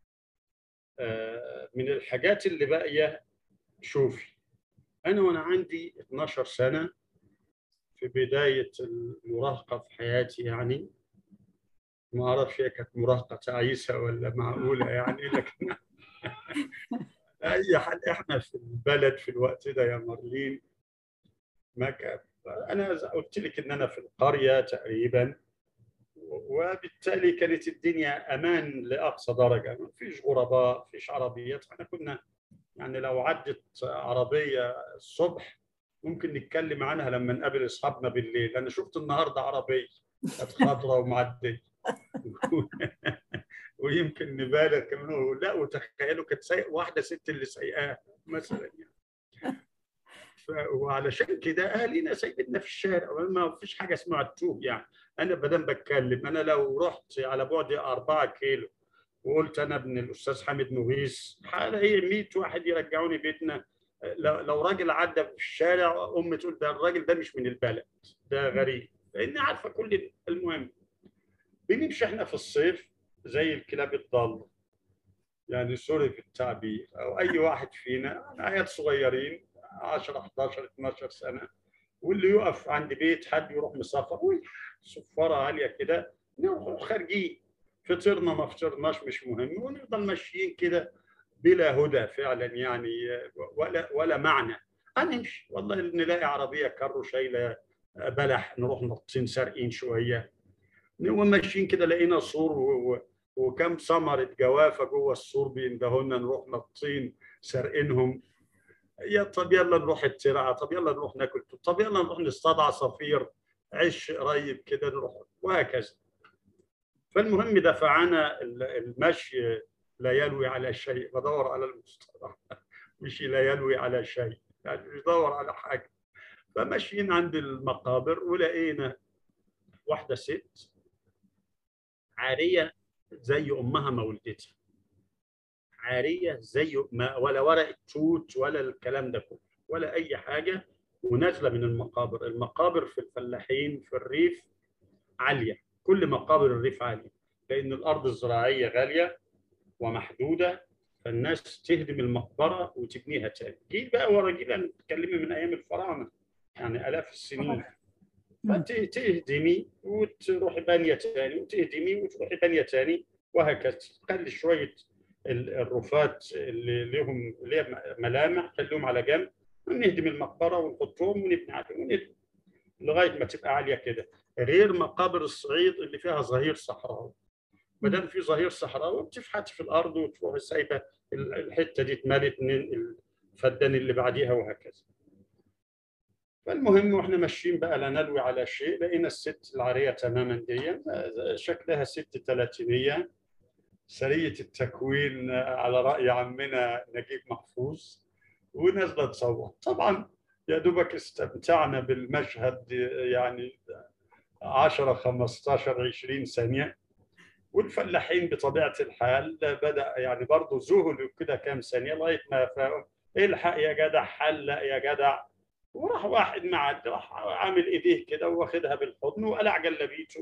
آه، من الحاجات اللي باقيه شوفي انا وانا عندي 12 سنه في بدايه المراهقه في حياتي يعني ما اعرفش هي كانت مراهقه تعيسه ولا معقوله يعني لكن اي حد احنا في البلد في الوقت ده يا مارلين ما كان انا ز- قلت لك ان انا في القريه تقريبا وبالتالي كانت الدنيا امان لاقصى درجه ما فيش غرباء ما فيش عربيات احنا كنا يعني لو عدت عربيه الصبح ممكن نتكلم عنها لما نقابل اصحابنا بالليل انا شفت النهارده عربيه كانت خضراء ومعديه ويمكن نبالغ كمان لا وتخيلوا كانت سايق واحده ست اللي سايقاها مثلا يعني ف... وعلشان كده اهالينا سايبيننا في الشارع ما فيش حاجه اسمها التوه يعني انا بدل بتكلم انا لو رحت على بعد 4 كيلو وقلت انا ابن الاستاذ حامد مغيث هلاقي 100 واحد يرجعوني بيتنا لو لو راجل عدى في الشارع ام تقول ده الراجل ده مش من البلد ده غريب لان عارفه كل المهم بنمشي احنا في الصيف زي الكلاب الضاله يعني سوري في التعبير او اي واحد فينا عيال صغيرين 10 11 12 سنه واللي يقف عند بيت حد يروح مسافر وي صفاره عاليه كده نروح خارجين فطرنا ما فطرناش مش مهم ونفضل ماشيين كده بلا هدى فعلا يعني ولا ولا معنى هنمشي والله نلاقي عربيه كارو شايله بلح نروح نطين سارقين شويه وماشيين كده لقينا سور و... و... وكم ثمرة جوافة جوه السور بيندهونا نروح نطين سارقينهم يا طب يلا نروح الترعة طب يلا نروح ناكل طب يلا نروح نصطاد عصافير عش قريب كده نروح وهكذا فالمهم دفعنا المشي لا يلوي على شيء بدور على المصطلح مش لا يلوي على شيء يعني بدور على حاجة فماشيين عند المقابر ولقينا واحدة ست عارية زي أمها ما ولدتها عارية زي ما ولا ورق توت ولا الكلام ده كله ولا أي حاجة ونازلة من المقابر المقابر في الفلاحين في الريف عالية كل مقابر الريف عالية لأن الأرض الزراعية غالية ومحدودة فالناس تهدم المقبرة وتبنيها تاني جيل بقى ورا جيل أنا بتكلمي من أيام الفراعنة يعني آلاف السنين فانت تهدمي وتروحي بانيه ثاني وتهدمي وتروحي بانيه ثاني وهكذا خلي شويه الرفات اللي لهم ليها ملامح خليهم على جنب ونهدم المقبره ونحطهم ونبني عليهم ونهدم لغايه ما تبقى عاليه كده غير مقابر الصعيد اللي فيها ظهير صحراوي ما دام في ظهير صحراوي بتفحت في الارض وتروح سايبه الحته دي اتملت من الفدان اللي بعديها وهكذا فالمهم واحنا ماشيين بقى لا نلوي على شيء لقينا الست العاريه تماما دي شكلها ست ثلاثينيه سريه التكوين على راي عمنا نجيب محفوظ ونازله تصور طبعا يا دوبك استمتعنا بالمشهد يعني 10 15 20 ثانيه والفلاحين بطبيعه الحال بدا يعني برضه ذهلوا كده كام ثانيه لغايه ما فاهم الحق يا جدع حلق يا جدع وراح واحد معدي راح عامل ايديه كده واخدها بالحضن وقلع جلابيته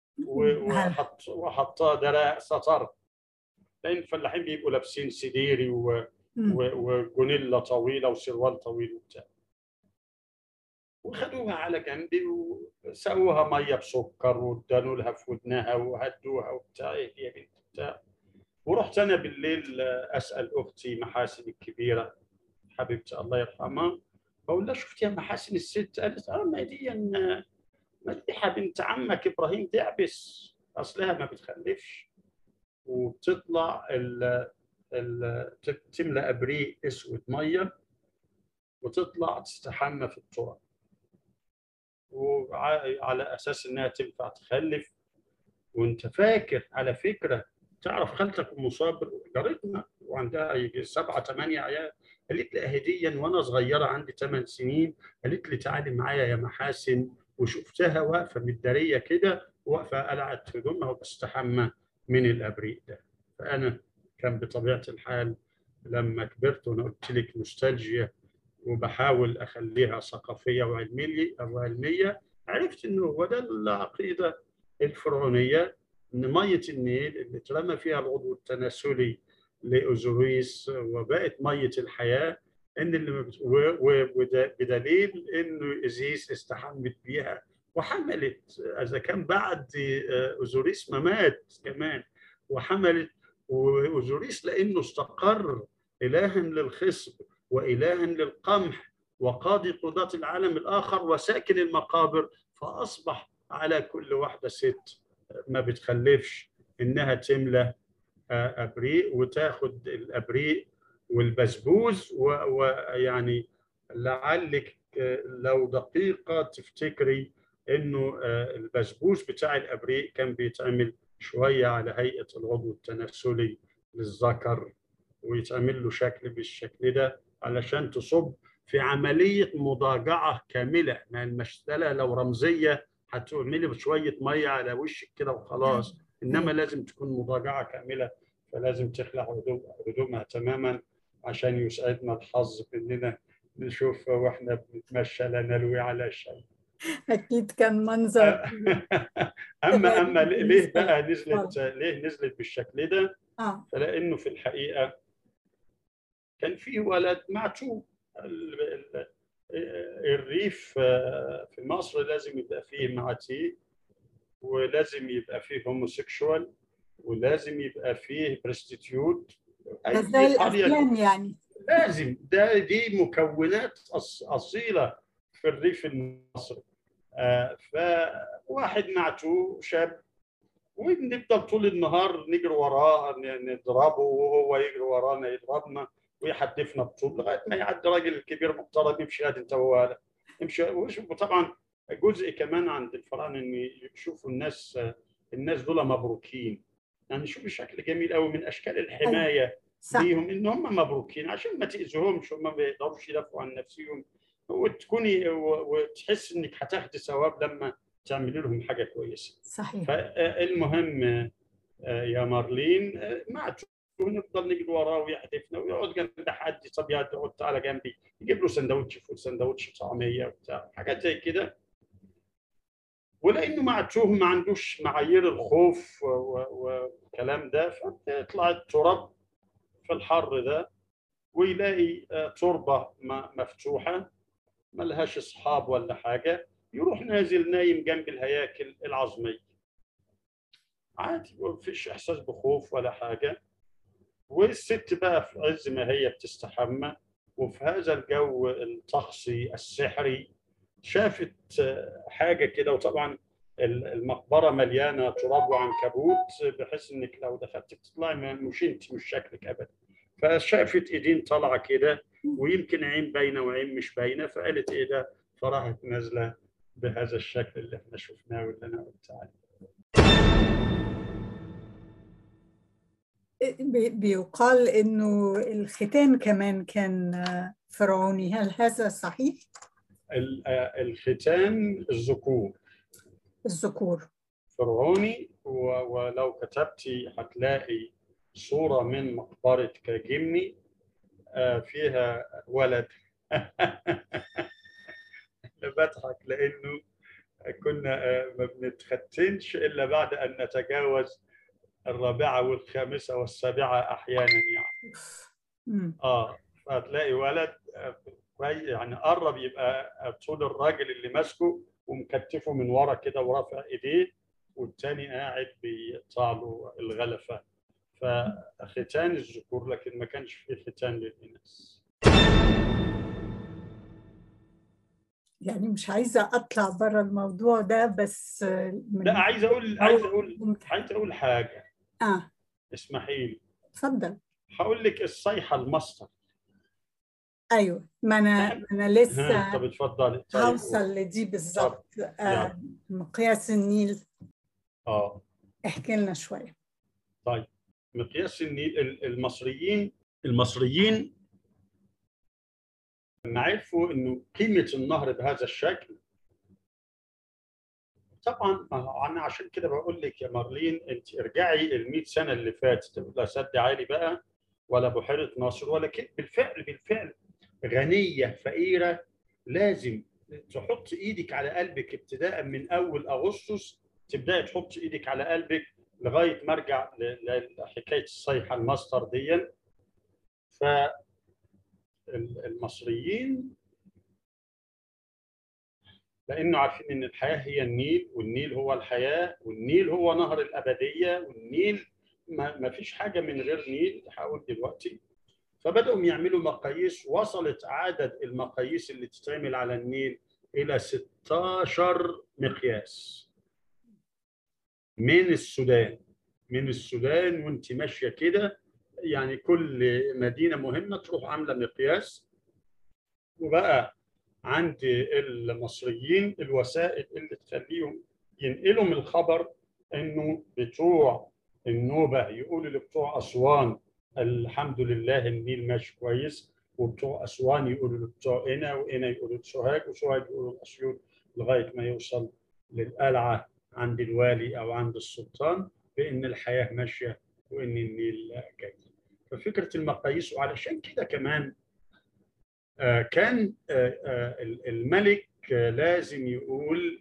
وحط وحطها دراع ستر لان الفلاحين بيبقوا لابسين سديري و... وجونيلا طويله وسروال طويل وبتاع وخدوها على جنبي وسقوها ميه بسكر وادانوا لها في ودنها وهدوها وبتاع ايه يا بنت بتاع ورحت انا بالليل اسال اختي محاسن الكبيره حبيبتي الله يرحمها بقول لها شفت يا محاسن الست قالت اه ما دي مديحه بنت عمك ابراهيم دعبس اصلها ما بتخلفش وبتطلع ال ال تملى ابريق اسود ميه وتطلع تستحمى في التراب وعلى اساس انها تنفع تخلف وانت فاكر على فكره تعرف خالتك ام صابر جارتنا وعندها يجي سبعه ثمانيه عيال قالت لي هديا وانا صغيره عندي ثمان سنين قالت لي تعالي معايا يا محاسن وشفتها واقفه متداريه كده واقفه قلعت هدومها وبتستحمى من الابريق ده فانا كان بطبيعه الحال لما كبرت وانا قلت لك نوستالجيا وبحاول اخليها ثقافيه وعلميه او علميه عرفت انه هو ده العقيده الفرعونيه ان ميه النيل اللي اترمى فيها العضو التناسلي لاوزوريس وبقت ميه الحياه ان اللي بدليل انه ازيس استحمت بيها وحملت اذا كان بعد اوزوريس ما مات كمان وحملت واوزوريس لانه استقر الها للخصب والها للقمح وقاضي قضاة العالم الاخر وساكن المقابر فاصبح على كل واحده ست ما بتخلفش انها تملى ابريق وتاخد الابريق والبسبوس ويعني لعلك لو دقيقه تفتكري انه البسبوس بتاع الابريق كان بيتعمل شويه على هيئه العضو التناسلي للذكر ويتعمل له شكل بالشكل ده علشان تصب في عمليه مضاجعه كامله ما المساله لو رمزيه هتعملي بشويه ميه على وشك كده وخلاص انما لازم تكون مضاجعه كامله فلازم تخلع هدومها تماما عشان يسعدنا الحظ باننا نشوف واحنا بنتمشى لا نلوي على شيء اكيد كان منظر اما اما ليه بقى نزلت ليه نزلت بالشكل ده؟ فلانه في الحقيقه كان في ولد معتوه الريف في مصر لازم يبقى فيه معتيه ولازم يبقى فيه هوموسيكشوال ولازم يبقى فيه برستيتيوت ده زي الافلام يعني لازم ده دي مكونات اصيله في الريف المصري آه فواحد معتوه شاب ونفضل طول النهار نجري وراه نضربه وهو يجري ورانا يضربنا ويحدفنا بطول لغايه ما يعدي راجل كبير محترم يمشي هات انت وهذا يمشي وطبعا جزء كمان عند الفراعنه ان يشوفوا الناس الناس دول مبروكين يعني شوفوا شكل جميل قوي من اشكال الحمايه صح. ليهم ان هم مبروكين عشان ما تاذيهمش هم ما بيقدروش يدافعوا عن نفسهم وتكوني وتحس انك هتاخدي ثواب لما تعملي لهم حاجه كويسه صحيح فالمهم يا مارلين مع ونفضل نجري وراه ويحدفنا ويقعد جنب حد طب يا تقعد تعالى جنبي يجيب له سندوتش فول سندوتش طعميه وبتاع حاجات زي كده ولانه معتوه ما عندوش معايير الخوف والكلام ده فبيطلع التراب في الحر ده ويلاقي تربه مفتوحه ملهاش اصحاب ولا حاجه يروح نازل نايم جنب الهياكل العظميه عادي مفيش احساس بخوف ولا حاجه والست بقى في عز ما هي بتستحمى وفي هذا الجو الطقسي السحري شافت حاجه كده وطبعا المقبره مليانه تراب وعنكبوت بحيث انك لو دخلت بتطلعي مش انت مش شكلك ابدا فشافت ايدين طالعه كده ويمكن عين باينه وعين مش باينه فقالت ايه ده فراحت نازله بهذا الشكل اللي احنا شفناه واللي انا قلت عليه بيقال انه الختان كمان كان فرعوني هل هذا صحيح الختان الذكور الذكور فرعوني ولو كتبتي هتلاقي صورة من مقبرة كاجمني فيها ولد بضحك لأنه كنا ما بنتختنش إلا بعد أن نتجاوز الرابعة والخامسة والسابعة أحيانا يعني آه فهتلاقي ولد يعني قرب يبقى طول الراجل اللي ماسكه ومكتفه من ورا كده ورافع ايديه والتاني قاعد بيقطع له الغلفه فختان الذكور لكن ما كانش فيه ختان للاناث يعني مش عايزة أطلع بره الموضوع ده بس من لا عايز اقول عايز اقول عايز اقول حاجه آه اسمحي لي اتفضل هقول لك الصيحه المصدر أيوه ما أنا ما أنا لسه ها، طب اتفضلي طيب. هوصل لدي بالظبط آه مقياس النيل اه احكي لنا شوية طيب مقياس النيل ال- المصريين المصريين لما عرفوا انه قيمه النهر بهذا الشكل طبعا آه، انا عشان كده بقول لك يا مارلين انت ارجعي ال 100 سنه اللي فاتت لا سد عالي بقى ولا بحيره ناصر ولا كده بالفعل بالفعل غنيه فقيره لازم تحط ايدك على قلبك ابتداء من اول اغسطس تبداي تحط ايدك على قلبك لغايه ما ارجع ل- لحكايه الصيحه الماستر دي ف المصريين لانه عارفين ان الحياه هي النيل والنيل هو الحياه والنيل هو نهر الابديه والنيل ما ما فيش حاجه من غير نيل هقول دلوقتي فبداوا يعملوا مقاييس وصلت عدد المقاييس اللي تتعمل على النيل الى 16 مقياس من السودان من السودان وانت ماشيه كده يعني كل مدينه مهمه تروح عامله مقياس وبقى عند المصريين الوسائل اللي تخليهم ينقلوا من الخبر انه بتوع النوبه يقولوا لبتوع اسوان الحمد لله النيل ماشي كويس وبتوع اسوان يقولوا لبتوع قنا وقنا يقولوا لسوهاج وسوهاج يقولوا لاسيوط لغايه ما يوصل للقلعه عند الوالي او عند السلطان بان الحياه ماشيه وان النيل جاي ففكره المقاييس وعلشان كده كمان آه، كان آه، آه، الملك آه، لازم يقول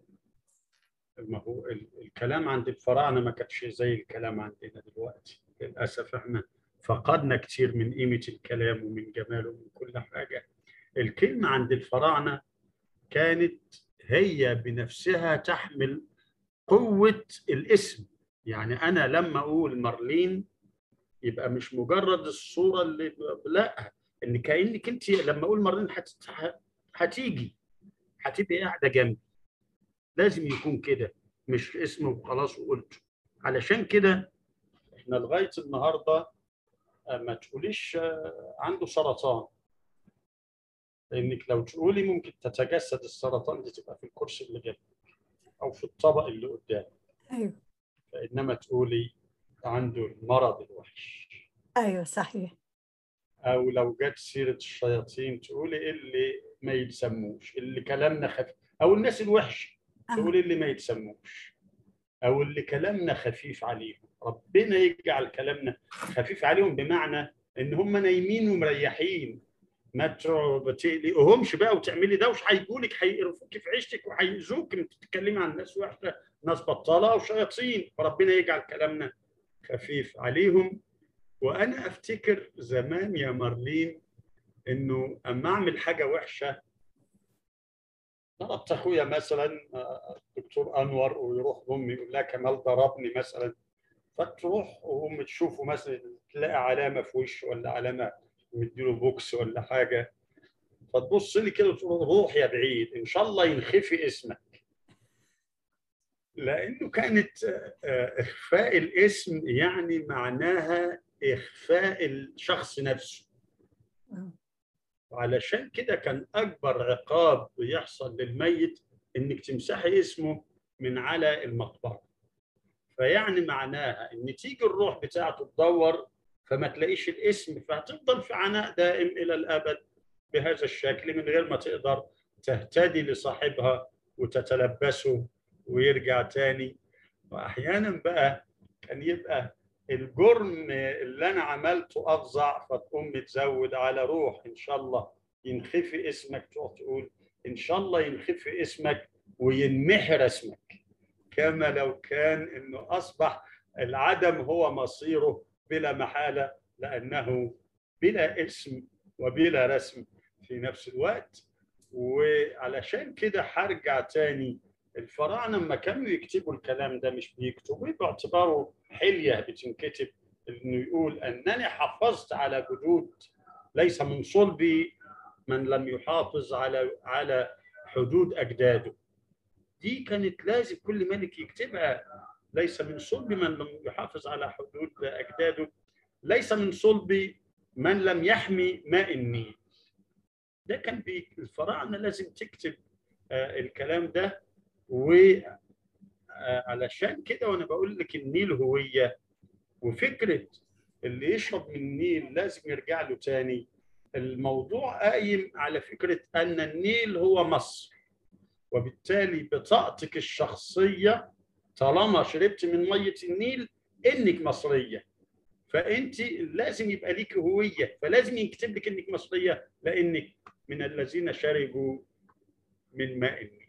ما هو ال- الكلام عند الفراعنه ما كانش زي الكلام عندنا دلوقتي للاسف احنا فقدنا كتير من قيمه الكلام ومن جماله ومن كل حاجه الكلمه عند الفراعنه كانت هي بنفسها تحمل قوه الاسم يعني انا لما اقول مارلين يبقى مش مجرد الصوره اللي لا ان كانك انت لما اقول مارلين هت- ه- هتيجي هتبقي قاعده جنبي لازم يكون كده مش اسمه وخلاص وقلته علشان كده احنا لغايه النهارده آه، ما تقوليش آه، عنده سرطان لانك لو تقولي ممكن تتجسد السرطان دي تبقى في الكرسي اللي جنبك او في الطبق اللي قدامك أيوه فانما تقولي عنده المرض الوحش أيوه صحيح او لو جت سيره الشياطين تقولي اللي ما يتسموش اللي كلامنا خفيف او الناس الوحش آه. تقولي اللي ما يتسموش او اللي كلامنا خفيف عليهم ربنا يجعل كلامنا خفيف عليهم بمعنى ان هم نايمين ومريحين ما تقلقهمش بقى وتعملي دوش هيجولك هيقرفوك في عيشتك وهيأذوك انت بتتكلمي عن ناس وحشه ناس بطاله او شياطين فربنا يجعل كلامنا خفيف عليهم وانا افتكر زمان يا مارلين انه اما اعمل حاجه وحشه ضربت اخويا مثلا آه، دكتور انور ويروح امي يقول لها كمال ضربني مثلا فتروح وام تشوفه مثلا تلاقي علامه في وشه ولا علامه مديله بوكس ولا حاجه فتبص لي كده وتقول روح يا بعيد ان شاء الله ينخفي اسمك لانه كانت آه، آه، اخفاء الاسم يعني معناها اخفاء الشخص نفسه آه. وعلشان كده كان اكبر عقاب بيحصل للميت انك تمسحي اسمه من على المقبره فيعني معناها ان تيجي الروح بتاعته تدور فما تلاقيش الاسم فهتفضل في عناء دائم الى الابد بهذا الشكل من غير ما تقدر تهتدي لصاحبها وتتلبسه ويرجع تاني واحيانا بقى كان يبقى الجرم اللي انا عملته افظع فتقوم تزود على روح ان شاء الله ينخفي اسمك تقعد تقول ان شاء الله ينخفي اسمك وينمحر اسمك كما لو كان انه اصبح العدم هو مصيره بلا محاله لانه بلا اسم وبلا رسم في نفس الوقت وعلشان كده هرجع تاني الفراعنه لما كانوا يكتبوا الكلام ده مش بيكتبوه باعتباره حليه بتنكتب انه يقول انني حافظت على جدود ليس من صلبي من لم يحافظ على على حدود اجداده دي كانت لازم كل ملك يكتبها ليس من صلب من لم يحافظ على حدود اجداده ليس من صلب من لم يحمي ماء النيل ده كان الفراعنه لازم تكتب آه الكلام ده وعلشان كده وانا بقول لك النيل هويه وفكره اللي يشرب من النيل لازم يرجع له تاني الموضوع قايم على فكره ان النيل هو مصر وبالتالي بطاقتك الشخصيه طالما شربت من ميه النيل انك مصريه فانت لازم يبقى ليك هويه فلازم يكتب لك انك مصريه لانك من الذين شربوا من ماء النيل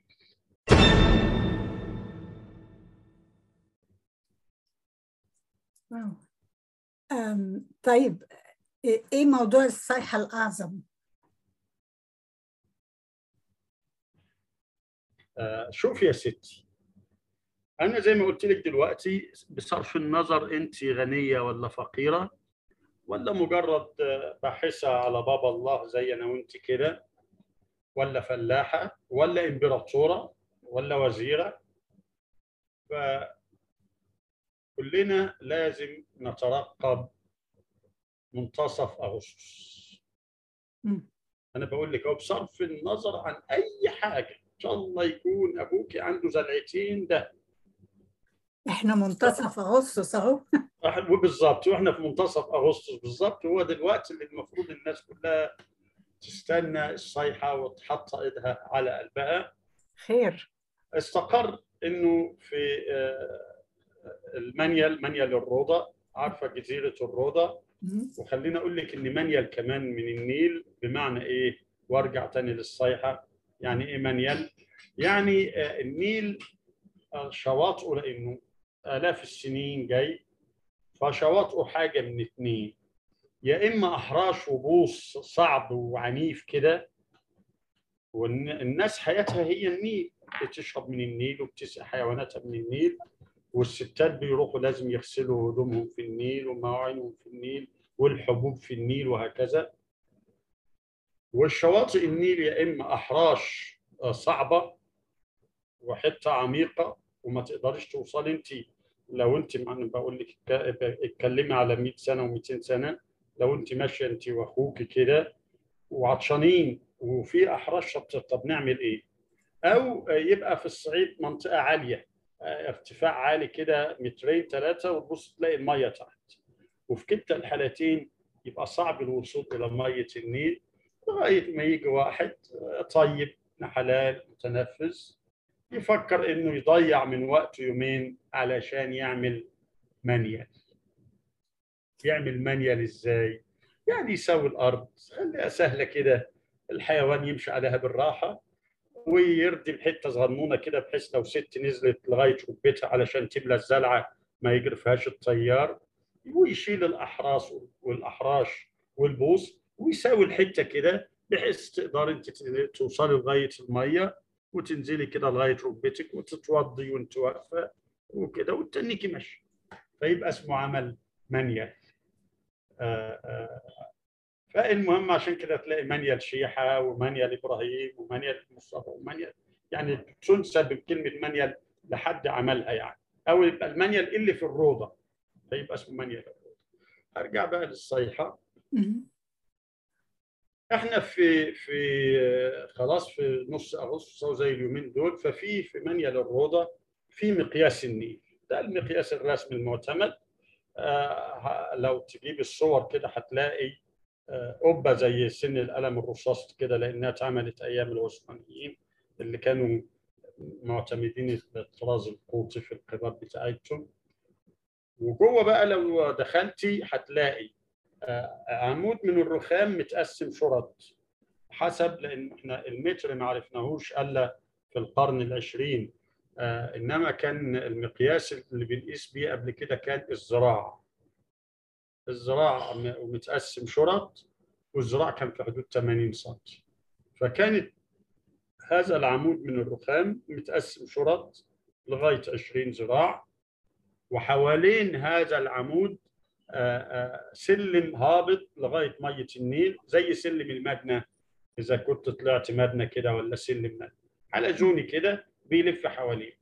واو أم طيب ايه موضوع الصيحه الاعظم آه شوف يا ستي انا زي ما قلت لك دلوقتي بصرف النظر انت غنيه ولا فقيره ولا مجرد باحثه على باب الله زي انا وانت كده ولا فلاحه ولا امبراطوره ولا وزيره فكلنا لازم نترقب منتصف اغسطس انا بقول لك بصرف النظر عن اي حاجه ان شاء الله يكون ابوك عنده زلعتين ده احنا منتصف اغسطس اهو وبالظبط واحنا في منتصف اغسطس بالظبط هو ده الوقت اللي المفروض الناس كلها تستنى الصيحه وتحط ايدها على قلبها خير استقر انه في المنيل منيل الروضه عارفه جزيره الروضه وخليني اقول لك ان منيل كمان من النيل بمعنى ايه وارجع تاني للصيحه يعني ايه منيل يعني النيل شواطئه لانه آلاف السنين جاي فشواطئه حاجة من اتنين يا إما أحراش وبوص صعب وعنيف كده والناس حياتها هي النيل بتشرب من النيل وبتسقي حيواناتها من النيل والستات بيروحوا لازم يغسلوا هدومهم في النيل ومواعينهم في النيل والحبوب في النيل وهكذا والشواطئ النيل يا إما أحراش صعبة وحتة عميقة وما تقدريش توصلي انت لو انت انا بقول لك اتكلمي على 100 سنه و200 سنه لو انت ماشيه انت واخوك كده وعطشانين وفي احراش طب نعمل ايه؟ او يبقى في الصعيد منطقه عاليه ارتفاع عالي كده مترين ثلاثه وتبص تلاقي الميه تحت وفي كلتا الحالتين يبقى صعب الوصول الى ميه النيل لغايه ما يجي واحد طيب حلال متنفس يفكر انه يضيع من وقته يومين علشان يعمل منيل يعمل منيل ازاي يعني يسوي الارض خليها سهله كده الحيوان يمشي عليها بالراحه ويردم حته صغنونه كده بحيث لو ست نزلت لغايه ركبتها علشان تملى الزلعه ما يجرفهاش الطيار ويشيل الاحراس والاحراش والبوص ويساوي الحته كده بحيث تقدر انت توصلي لغايه الميه وتنزلي كده لغايه ركبتك وتتوضي وانت واقفه وكده وتنيكي ماشي فيبقى اسمه عمل منيل آآ آآ فالمهم عشان كده تلاقي منيل شيحه ومنيل ابراهيم ومنيل مصطفى ومنيل يعني تنسب بكلمه منيل لحد عملها يعني او يبقى المنيل اللي في الروضه فيبقى اسمه منيل الروضه ارجع بقى للصيحه احنا في في خلاص في نص اغسطس او زي اليومين دول ففي في منيل الروضه في مقياس النيل ده المقياس الرسمي المعتمد آه لو تجيب الصور كده هتلاقي آه قبه زي سن القلم الرصاص كده لانها اتعملت ايام العثمانيين اللي كانوا معتمدين الطراز القوطي في القباب بتاعتهم وجوه بقى لو دخلتي هتلاقي عمود من الرخام متقسم شرط حسب لان احنا المتر ما عرفناهوش الا في القرن العشرين آه انما كان المقياس اللي بنقيس بيه قبل كده كان الذراع الذراع متقسم شرط والذراع كان في حدود 80 سم فكانت هذا العمود من الرخام متقسم شرط لغايه 20 ذراع وحوالين هذا العمود سلم هابط لغايه ميه النيل زي سلم المدنه اذا كنت طلعت مدنه كده ولا سلم مدنه حلزوني كده بيلف حواليه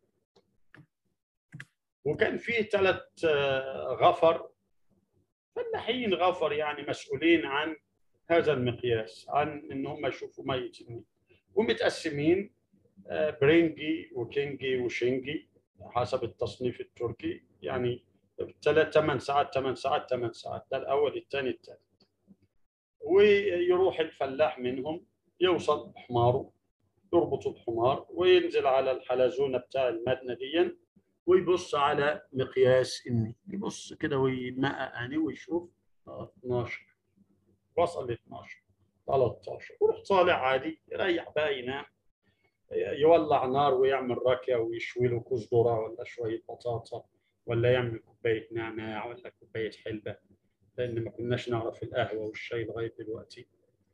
وكان فيه ثلاث غفر فلاحين غفر يعني مسؤولين عن هذا المقياس عن ان هم يشوفوا ميه النيل ومتقسمين برينجي وكينجي وشينجي حسب التصنيف التركي يعني ثلاث ثمان ساعات ثمان ساعات ثمان ساعات ده الاول الثاني الثالث ويروح الفلاح منهم يوصل بحماره يربط الحمار وينزل على الحلزونه بتاع المدنه دي ويبص على مقياس النيل يبص كده ويمقق عينيه ويشوف 12 وصل ل 12 13 ويروح طالع عادي يريح بقى ينام يولع نار ويعمل راكيه ويشوي له كوز ذره ولا شويه بطاطا ولا يعمل كوبايه نعناع ولا كوبايه حلبه لان ما كناش نعرف القهوه والشاي لغايه دلوقتي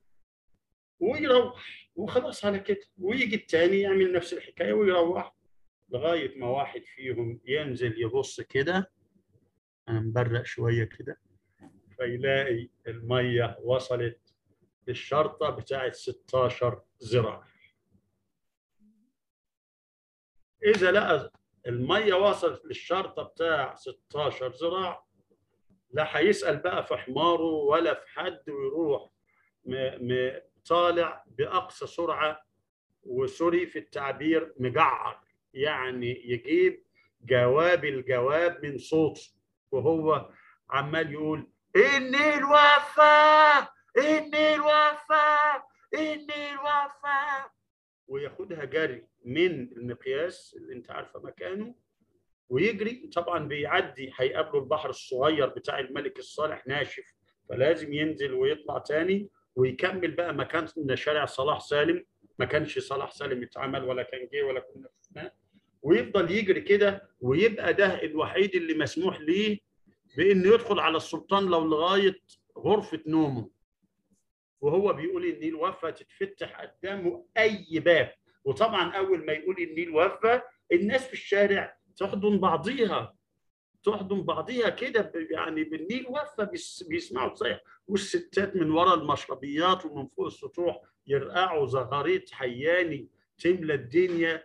ويروح وخلاص على كده ويجي التاني يعمل نفس الحكايه ويروح لغايه ما واحد فيهم ينزل يبص كده انا مبرق شويه كده فيلاقي الميه وصلت للشرطه بتاعت 16 ذراع اذا لقى الميه وصلت للشرطه بتاع 16 ذراع لا هيسال بقى في حماره ولا في حد ويروح طالع باقصى سرعه وسوري في التعبير مجعر يعني يجيب جواب الجواب من صوته وهو عمال يقول النيل وفى النيل وفى النيل وفى وياخدها جري من المقياس اللي انت عارفه مكانه ويجري طبعا بيعدي هيقابله البحر الصغير بتاع الملك الصالح ناشف فلازم ينزل ويطلع تاني ويكمل بقى مكان شارع صلاح سالم ما كانش صلاح سالم اتعمل ولا كان جه ولا كنا شفناه ويفضل يجري كده ويبقى ده الوحيد اللي مسموح ليه بانه يدخل على السلطان لو لغايه غرفه نومه وهو بيقول النيل وفى تتفتح قدامه اي باب وطبعا اول ما يقول النيل وفى الناس في الشارع تحضن بعضيها تحضن بعضيها كده يعني بالنيل وفى بيسمعوا تصيح والستات من وراء المشربيات ومن فوق السطوح يرقعوا زغاريت حياني تملى الدنيا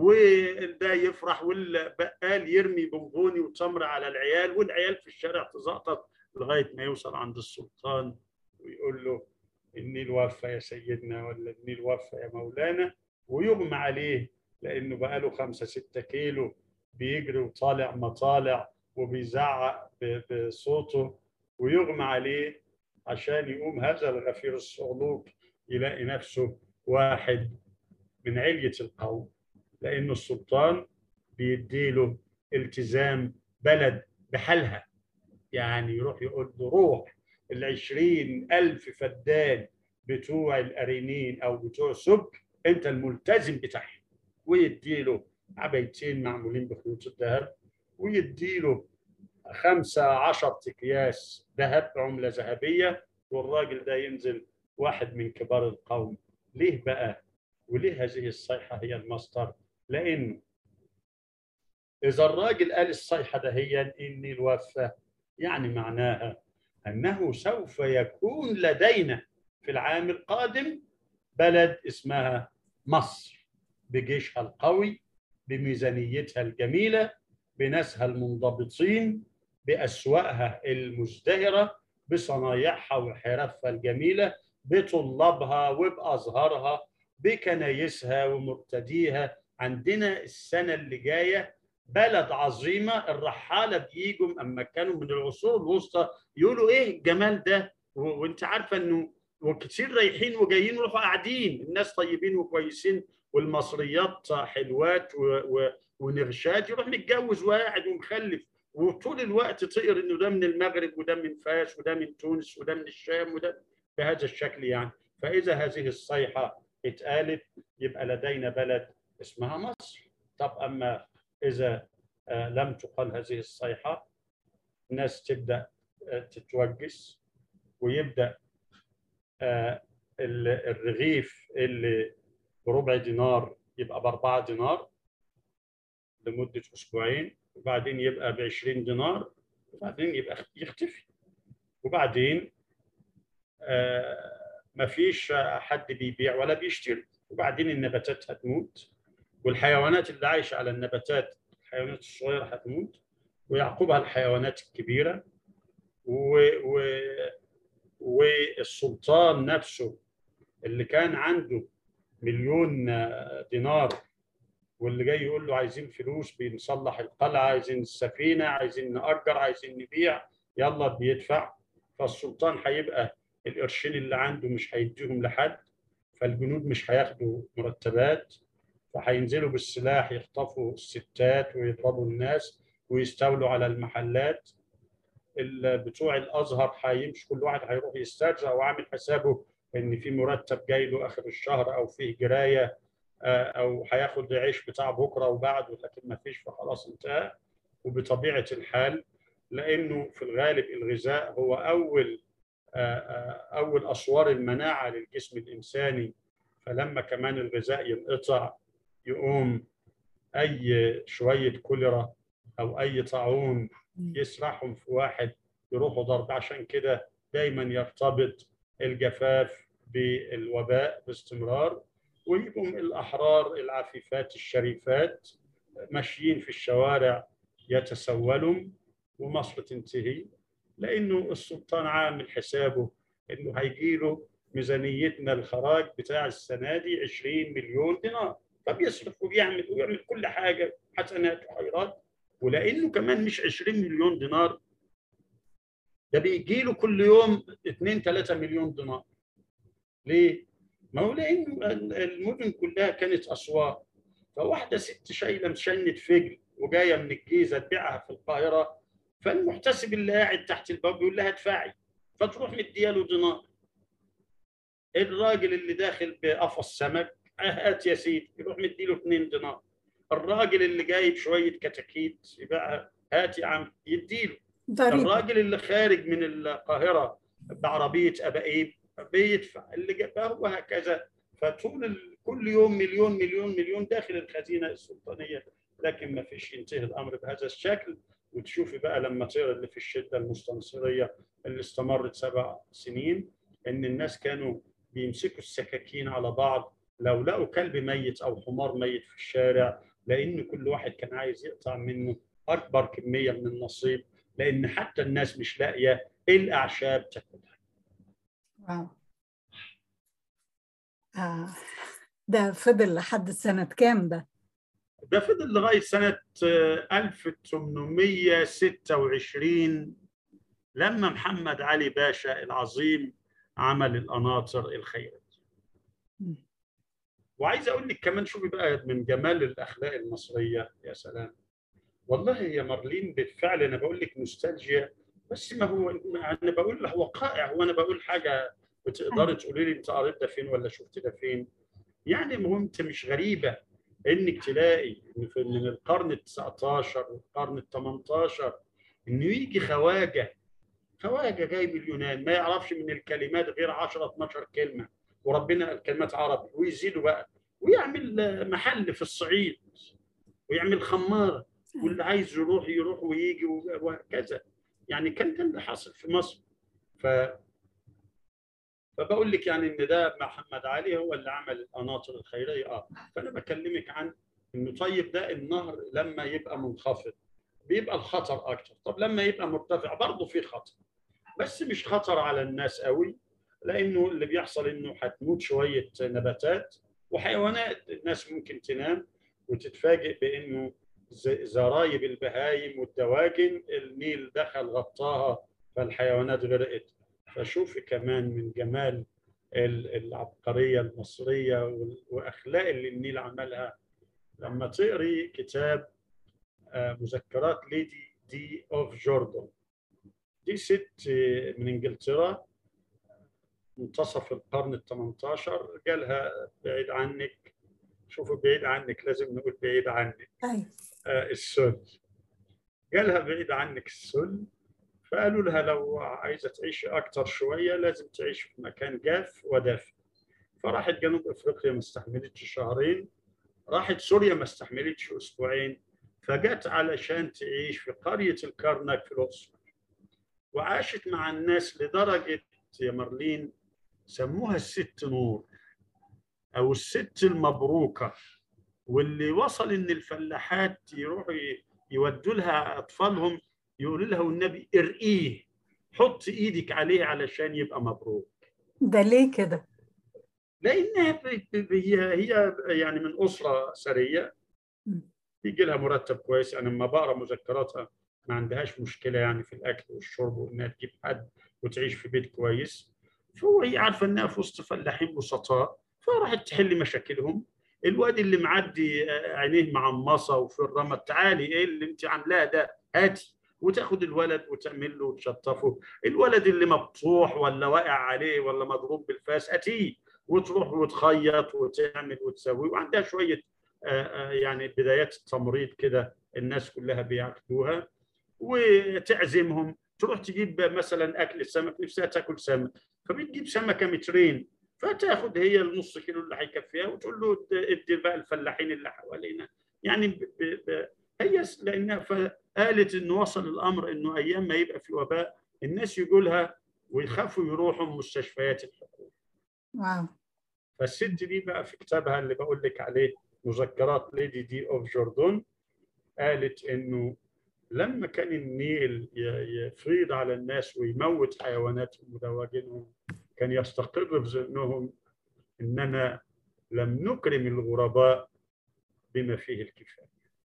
وده يفرح والبقال يرمي بونبوني وتمر على العيال والعيال في الشارع تزقطط لغايه ما يوصل عند السلطان ويقول له النيل وفى يا سيدنا ولا النيل وفى يا مولانا ويغمى عليه لانه بقى له خمسة ستة كيلو بيجري وطالع مطالع وبيزعق بصوته ويغمى عليه عشان يقوم هذا الغفير الصعلوك يلاقي نفسه واحد من علية القوم لأنه السلطان بيديله التزام بلد بحالها يعني يروح يقول له روح العشرين ألف فدان بتوع الأرينين أو بتوع سك أنت الملتزم بتاعهم ويديله عبيتين معمولين بخيوط الذهب ويديله خمسة عشر أكياس ذهب عملة ذهبية والراجل ده ينزل واحد من كبار القوم ليه بقى وليه هذه الصيحة هي المصدر لأن إذا الراجل قال الصيحة ده هي إني الوفى يعني معناها أنه سوف يكون لدينا في العام القادم بلد اسمها مصر بجيشها القوي بميزانيتها الجميلة بناسها المنضبطين بأسواقها المزدهرة بصنايعها وحرفها الجميلة بطلابها وبأزهارها بكنايسها ومرتديها عندنا السنة اللي جاية بلد عظيمة الرحالة بيجوا أما كانوا من العصور الوسطى يقولوا إيه الجمال ده وانت عارفة أنه وكتير رايحين وجايين ويروحوا قاعدين الناس طيبين وكويسين والمصريات حلوات و... و... ونغشات يروح متجوز وقاعد ومخلف وطول الوقت تقر انه ده من المغرب وده من فاس وده من تونس وده من الشام وده بهذا الشكل يعني فاذا هذه الصيحه اتقالت يبقى لدينا بلد اسمها مصر طب اما اذا لم تقل هذه الصيحه الناس تبدا تتوجس ويبدا الرغيف اللي بربع دينار يبقى باربعه دينار لمده اسبوعين وبعدين يبقى ب 20 دينار وبعدين يبقى يختفي وبعدين آه مفيش حد بيبيع ولا بيشتري وبعدين النباتات هتموت والحيوانات اللي عايشه على النباتات الحيوانات الصغيره هتموت ويعقبها الحيوانات الكبيره و... و... والسلطان نفسه اللي كان عنده مليون دينار واللي جاي يقول له عايزين فلوس بنصلح القلعه عايزين السفينه عايزين نأجر عايزين نبيع يلا بيدفع فالسلطان هيبقى القرشين اللي عنده مش هيديهم لحد فالجنود مش هياخدوا مرتبات فهينزلوا بالسلاح يخطفوا الستات ويضربوا الناس ويستولوا على المحلات بتوع الازهر هيمشي كل واحد هيروح يسترجع وعامل حسابه ان في مرتب جاي له اخر الشهر او فيه جرايه او هياخد العيش بتاع بكره وبعده لكن ما فيش فخلاص انتهى وبطبيعه الحال لانه في الغالب الغذاء هو اول اول اسوار المناعه للجسم الانساني فلما كمان الغذاء ينقطع يقوم اي شويه كوليرا او اي طاعون يسرحهم في واحد يروحوا ضرب عشان كده دايما يرتبط الجفاف بالوباء باستمرار ويبقوا الاحرار العفيفات الشريفات ماشيين في الشوارع يتسولوا ومصر تنتهي لانه السلطان عامل حسابه انه هيجي له ميزانيتنا الخراج بتاع السنه دي 20 مليون دينار فبيصرف وبيعمل ويعمل كل حاجه حسنات وخيرات ولانه كمان مش 20 مليون دينار ده بيجي له كل يوم 2 3 مليون دينار ليه؟ ما هو لانه المدن كلها كانت اسواق فواحده ست شايله مشنه فجل وجايه من الجيزه تبيعها في القاهره فالمحتسب اللي قاعد تحت الباب بيقول لها ادفعي فتروح مدياله دينار الراجل اللي داخل بقفص سمك هات يا سيدي يروح مديله 2 دينار الراجل اللي جايب شويه كتاكيت يبقى هات يا عم يديله الراجل اللي خارج من القاهره بعربيه ابائيب بيدفع اللي جابه وهكذا فطول كل يوم مليون مليون مليون داخل الخزينه السلطانيه لكن ما فيش ينتهي الامر بهذا الشكل وتشوفي بقى لما تقرا اللي في الشده المستنصريه اللي استمرت سبع سنين ان الناس كانوا بيمسكوا السكاكين على بعض لو لقوا كلب ميت او حمار ميت في الشارع لان كل واحد كان عايز يقطع منه اكبر كميه من النصيب لان حتى الناس مش لاقيه الاعشاب تاكلها. واو. آه. ده فضل لحد سنه كام ده؟ ده فضل لغايه سنه 1826 لما محمد علي باشا العظيم عمل القناطر الخيريه. وعايز اقول لك كمان شوفي بقى من جمال الاخلاق المصريه يا سلام والله يا مارلين بالفعل انا بقول لك نوستالجيا بس ما هو انا بقول هو وقائع وانا بقول حاجه بتقدري تقولي لي انت قريت ده فين ولا شفت ده فين يعني ما انت مش غريبه انك تلاقي من القرن ال 19 والقرن ال 18 انه يجي خواجه خواجه جاي من اليونان ما يعرفش من الكلمات غير 10 12 كلمه وربنا الكلمات عربي ويزيدوا بقى ويعمل محل في الصعيد ويعمل خماره واللي عايز يروح يروح ويجي وهكذا يعني كان ده اللي حاصل في مصر ف فبقول لك يعني ان ده محمد علي هو اللي عمل القناطر الخيريه اه فانا بكلمك عن انه طيب ده النهر لما يبقى منخفض بيبقى الخطر اكتر طب لما يبقى مرتفع برضه في خطر بس مش خطر على الناس قوي لانه اللي بيحصل انه هتموت شويه نباتات وحيوانات الناس ممكن تنام وتتفاجئ بانه زرايب البهايم والدواجن النيل دخل غطاها فالحيوانات غرقت فشوفي كمان من جمال العبقريه المصريه واخلاق اللي النيل عملها لما تقري كتاب مذكرات ليدي دي اوف جوردن دي ست من انجلترا منتصف القرن ال 18 جالها بعيد عنك شوفوا بعيد عنك لازم نقول بعيد عنك آه السل جالها بعيد عنك السل فقالوا لها لو عايزه تعيشي اكتر شويه لازم تعيش في مكان جاف ودافئ فراحت جنوب افريقيا ما استحملتش شهرين راحت سوريا ما استحملتش اسبوعين فجت علشان تعيش في قريه الكرنك في الاقصر وعاشت مع الناس لدرجه يا مارلين سموها الست نور او الست المبروكه واللي وصل ان الفلاحات يروحوا يودوا لها اطفالهم يقولوا لها والنبي ارقيه حط ايدك عليه علشان يبقى مبروك ده ليه كده؟ لانها هي هي يعني من اسره ثريه بيجي لها مرتب كويس انا لما بقرا مذكراتها ما عندهاش مشكله يعني في الاكل والشرب وانها تجيب حد وتعيش في بيت كويس فهو هي عارفه انها في وسط فلاحين بسطاء فراحت تحل مشاكلهم الواد اللي معدي عينيه معمصه وفي الرمى تعالي ايه اللي انت عاملاه ده هاتي وتاخد الولد وتعمل له وتشطفه الولد اللي مبطوح ولا واقع عليه ولا مضروب بالفاس اتيه وتروح وتخيط وتعمل وتسوي وعندها شويه يعني بدايات التمريض كده الناس كلها بيعقدوها وتعزمهم تروح تجيب مثلا اكل السمك نفسها تاكل سمك فبتجيب سمكه مترين فتاخد هي النص كيلو اللي هيكفيها وتقول له ادي بقى الفلاحين اللي حوالينا يعني ب ب هي لانها فقالت انه وصل الامر انه ايام ما يبقى في وباء الناس يقولها ويخافوا يروحوا مستشفيات الحكومه. واو فالست دي بقى في كتابها اللي بقول لك عليه مذكرات ليدي دي اوف جوردون قالت انه لما كان النيل يفيض على الناس ويموت حيواناتهم ودواجنهم كان يستقر في ذهنهم اننا لم نكرم الغرباء بما فيه الكفايه.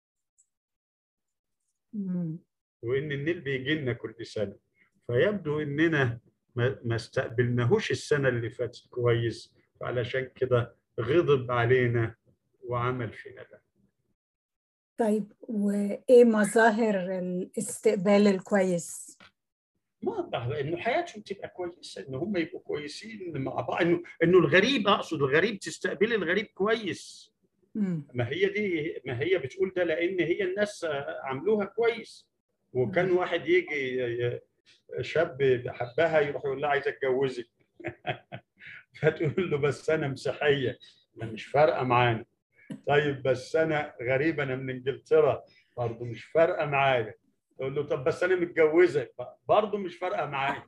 وان النيل بيجي لنا كل سنه فيبدو اننا ما استقبلناهوش السنه اللي فاتت كويس فعلشان كده غضب علينا وعمل فينا ده. طيب وايه مظاهر الاستقبال الكويس؟ ما انه حياتهم تبقى كويسه ان هم يبقوا كويسين مع بعض انه انه الغريب اقصد الغريب تستقبل الغريب كويس مم. ما هي دي ما هي بتقول ده لان هي الناس عملوها كويس وكان واحد يجي شاب حبها يروح يقول لها عايز اتجوزك فتقول له بس انا مسيحيه ما مش فارقه معانا طيب بس انا غريب انا من انجلترا برضه مش فارقه معايا تقول له طب بس انا متجوزه برضه مش فارقه معايا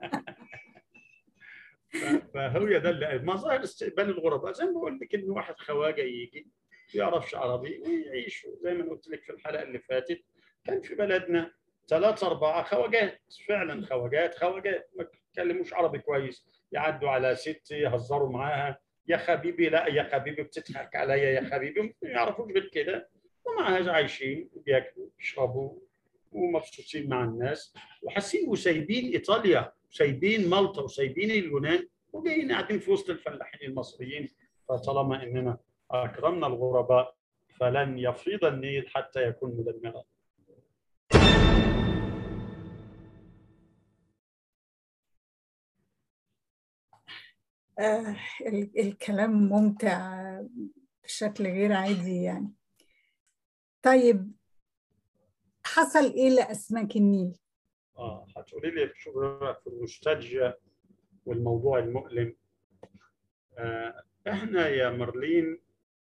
فهو ده اللي مظاهر استقبال الغرباء زي ما بقول لك ان واحد خواجه يجي ما يعرفش عربي ويعيش زي ما قلت لك في الحلقه اللي فاتت كان في بلدنا ثلاثة أربعة خواجات فعلا خواجات خواجات ما يتكلموش عربي كويس يعدوا على ست يهزروا معاها يا حبيبي لا يا حبيبي بتضحك عليا يا حبيبي ما يعرفوش غير كده ومع هذا عايشين وبياكلوا ويشربوا ومبسوطين مع الناس وحاسين وسايبين ايطاليا وسايبين مالطا وسايبين اليونان وجايين قاعدين في وسط الفلاحين المصريين فطالما اننا اكرمنا الغرباء فلن يفيض النيل حتى يكون مدمرا. آه الكلام ممتع بشكل غير عادي يعني طيب حصل ايه لاسماك النيل؟ اه هتقولي لي شو في النوستالجيا والموضوع المؤلم آه احنا يا مارلين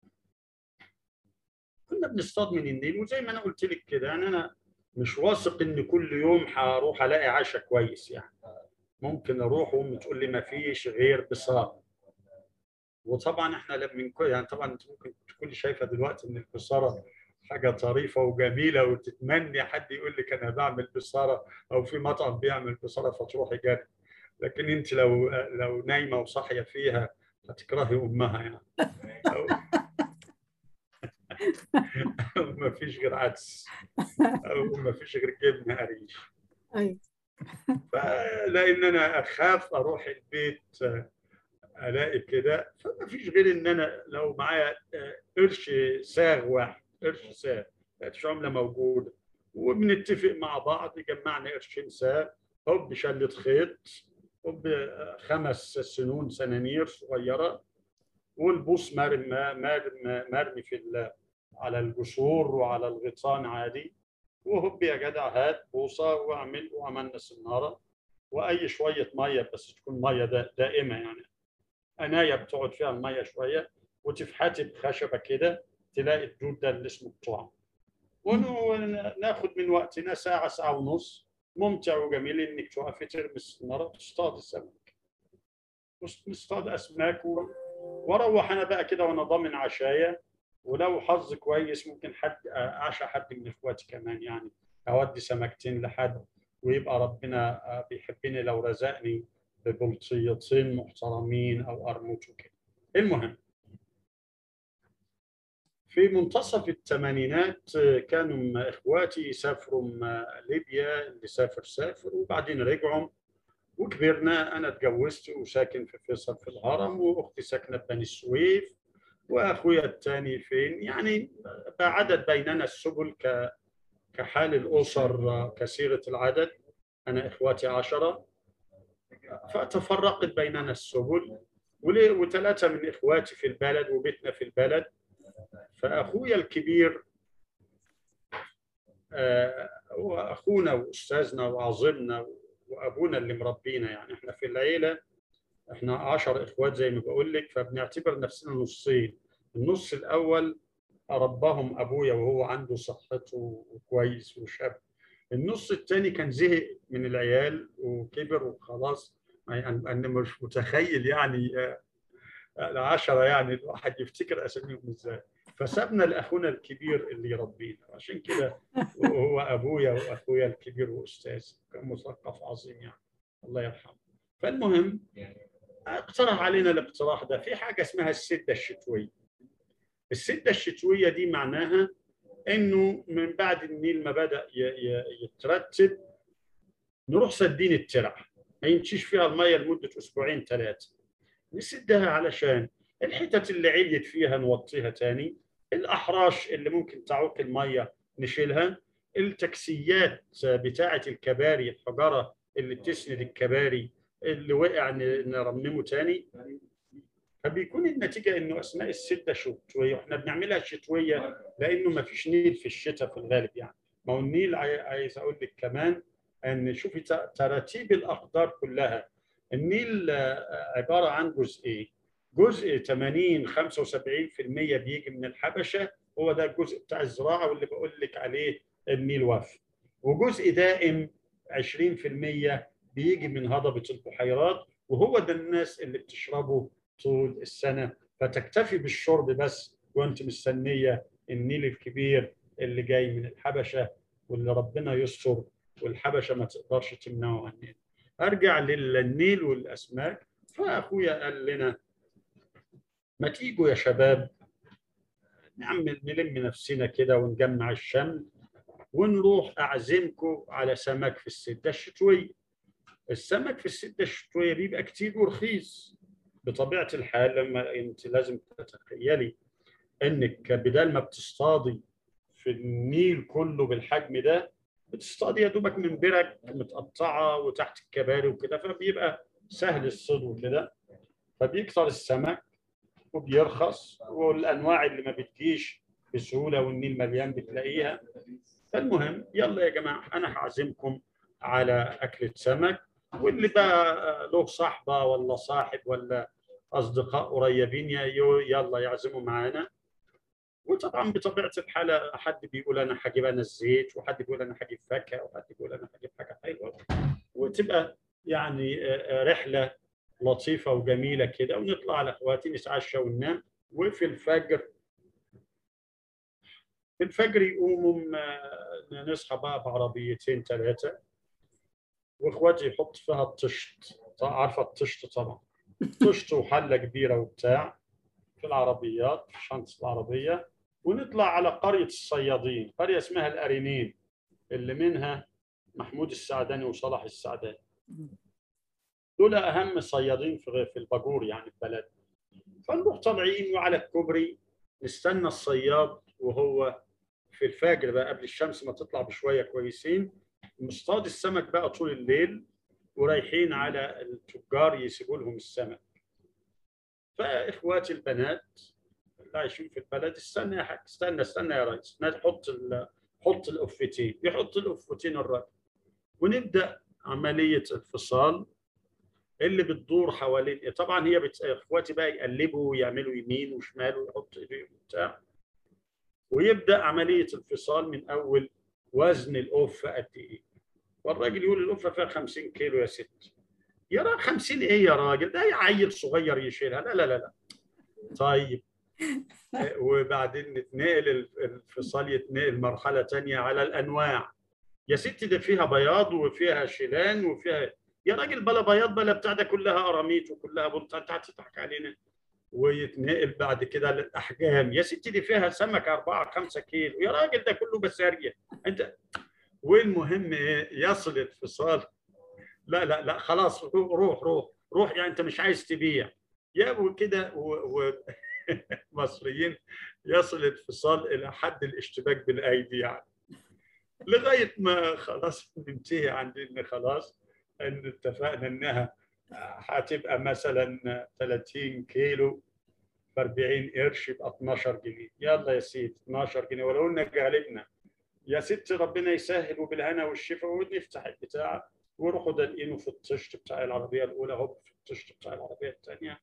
كنا بنصطاد من النيل وزي ما انا قلت لك كده يعني انا مش واثق ان كل يوم هروح الاقي عشاء كويس يعني ممكن اروح وامي تقول لي ما فيش غير بصار وطبعا احنا لما يعني طبعا انت ممكن تكوني شايفه دلوقتي ان البصاره حاجه طريفه وجميله وتتمني حد يقول لك انا بعمل بصاره او في مطعم بيعمل بصاره فتروحي جري لكن انت لو لو نايمه وصاحيه فيها هتكرهي امها يعني أو, أو ما فيش غير عدس او ما فيش غير جبنه قريش ايوه فلان انا اخاف اروح البيت الاقي كده فما فيش غير ان انا لو معايا قرش ساغ واحد قرش ساغ مش عمله موجوده وبنتفق مع بعض يجمعنا قرشين ساغ هوب شله خيط هوب خمس سنون سنانير صغيره والبوص مرمي مرمي مرمي في على الجسور وعلى الغيطان عادي وهوب يا جدع هات بوصه واعمل وعملنا سناره واي شويه ميه بس تكون ميه دائمه يعني عنايه بتقعد فيها الميه شويه وتفحتي بخشبه كده تلاقي الدود ده اللي اسمه الطعم وناخد من وقتنا ساعه ساعه ونص ممتع وجميل انك توقفي ترمي السناره وتصطاد السمك نصطاد اسماك واروح انا بقى كده وانا ضامن عشايه ولو حظ كويس ممكن حد عشا حد من اخواتي كمان يعني اودي سمكتين لحد ويبقى ربنا بيحبني لو رزقني ببلطيتين محترمين او قرموط وكده المهم في منتصف الثمانينات كانوا اخواتي سافروا ليبيا اللي سافر سافر وبعدين رجعوا وكبرنا انا اتجوزت وساكن في فيصل في الهرم واختي ساكنه في بني سويف واخويا الثاني فين يعني بعدد بيننا السبل ك كحال الاسر كثيره العدد انا اخواتي عشره فتفرقت بيننا السبل وثلاثه من اخواتي في البلد وبيتنا في البلد فاخويا الكبير هو اخونا واستاذنا وعظمنا وابونا اللي مربينا يعني احنا في العيله احنا 10 اخوات زي ما بقول لك فبنعتبر نفسنا نصين النص الاول رباهم ابويا وهو عنده صحته وكويس وشاب النص الثاني كان زهق من العيال وكبر وخلاص يعني انا مش متخيل يعني العشرة يعني الواحد يفتكر اساميهم ازاي فسابنا لاخونا الكبير اللي يربينا عشان كده هو ابويا واخويا الكبير واستاذ كان مثقف عظيم يعني الله يرحمه فالمهم اقترح علينا الاقتراح ده في حاجه اسمها السده الشتويه السده الشتويه دي معناها انه من بعد النيل ما بدا يترتب نروح سدين الترع ما يمشيش فيها الميه لمده اسبوعين ثلاثه نسدها علشان الحتت اللي عليت فيها نوطيها تاني الاحراش اللي ممكن تعوق الميه نشيلها التكسيات بتاعه الكباري الحجره اللي بتسند الكباري اللي وقع نرممه تاني فبيكون النتيجه انه اثناء السده شتويه واحنا بنعملها شتويه لانه ما فيش نيل في الشتاء في الغالب يعني ما هو النيل عايز اقول لك كمان ان شوفي تراتيب الاقدار كلها النيل عباره عن جزئين جزء 80 75% بيجي من الحبشه هو ده الجزء بتاع الزراعه واللي بقول لك عليه النيل وافي وجزء دائم 20% بيجي من هضبه البحيرات وهو ده الناس اللي بتشربه طول السنه فتكتفي بالشرب بس وانت مستنيه النيل الكبير اللي جاي من الحبشه واللي ربنا يستر والحبشه ما تقدرش تمنعه عننا. ارجع للنيل والاسماك فاخويا قال لنا ما تيجوا يا شباب نعمل نلم نفسنا كده ونجمع الشمل ونروح اعزمكم على سمك في السده الشتويه. السمك في السده الشتويه بيبقى كتير ورخيص بطبيعه الحال لما انت لازم تتخيلي انك بدل ما بتصطادي في النيل كله بالحجم ده بتصطادي يا دوبك من برك متقطعه وتحت الكباري وكده فبيبقى سهل الصيد وكده فبيكثر السمك وبيرخص والانواع اللي ما بتجيش بسهوله والنيل مليان بتلاقيها فالمهم يلا يا جماعه انا هعزمكم على اكله سمك واللي بقى له صاحبه ولا صاحب ولا اصدقاء قريبين يلا يعزموا معانا وطبعا بطبيعه الحال حد بيقول انا هجيب انا الزيت وحد بيقول انا هجيب فاكهه وحد بيقول انا هجيب حاجه حلوه وتبقى يعني رحله لطيفه وجميله كده ونطلع على اخواتي نتعشى وننام وفي الفجر في الفجر يقوموا نصحى بقى بعربيتين ثلاثه واخواتي يحط فيها الطشت عارفه الطشت طبعا طشت وحله كبيره وبتاع في العربيات في شنطه العربيه ونطلع على قريه الصيادين قريه اسمها الارينين اللي منها محمود السعداني وصلاح السعداني دول اهم صيادين في في الباجور يعني البلد فنروح طالعين وعلى الكوبري نستنى الصياد وهو في الفجر بقى قبل الشمس ما تطلع بشويه كويسين نصطاد السمك بقى طول الليل ورايحين على التجار يسيبوا لهم السمك فاخواتي البنات اللي عايشين في البلد استنى يا حاج استنى استنى يا ريس حط حط القفتين يحط القفتين الراجل ونبدا عمليه الفصال اللي بتدور حوالين طبعا هي بت... اخواتي بقى يقلبوا ويعملوا يمين وشمال ويحطوا ايديهم وبتاع ويبدا عمليه الفصال من اول وزن القفه قد ايه والراجل يقول القفه فيها 50 كيلو يا ست يا راجل 50 ايه يا راجل ده عيل صغير يشيلها لا لا لا لا طيب وبعدين نتنقل الفصال يتنقل مرحله ثانيه على الانواع يا ستي ده فيها بياض وفيها شيلان وفيها يا راجل بلا بياض بلا بتاع ده كلها قراميط وكلها بلطة انت هتضحك علينا ويتنقل بعد كده للاحجام يا ستي دي فيها سمك 4 5 كيلو يا راجل ده كله بساريه انت والمهم ايه يصل الفصال لا لا لا خلاص روح روح روح يعني انت مش عايز تبيع يا كده ومصريين يصل الفصال الى حد الاشتباك بالايدي يعني لغايه ما خلاص ننتهي عند ان خلاص ان اتفقنا انها هتبقى مثلا 30 كيلو ب 40 قرش يبقى 12 جنيه يلا يا سيدي 12 جنيه ولو انك غالبنا يا ست ربنا يسهل وبالهنا والشفاء ونفتح البتاع وروحوا دلقينه في الطشت بتاع العربيه الاولى هوب في الطشت بتاع العربيه الثانيه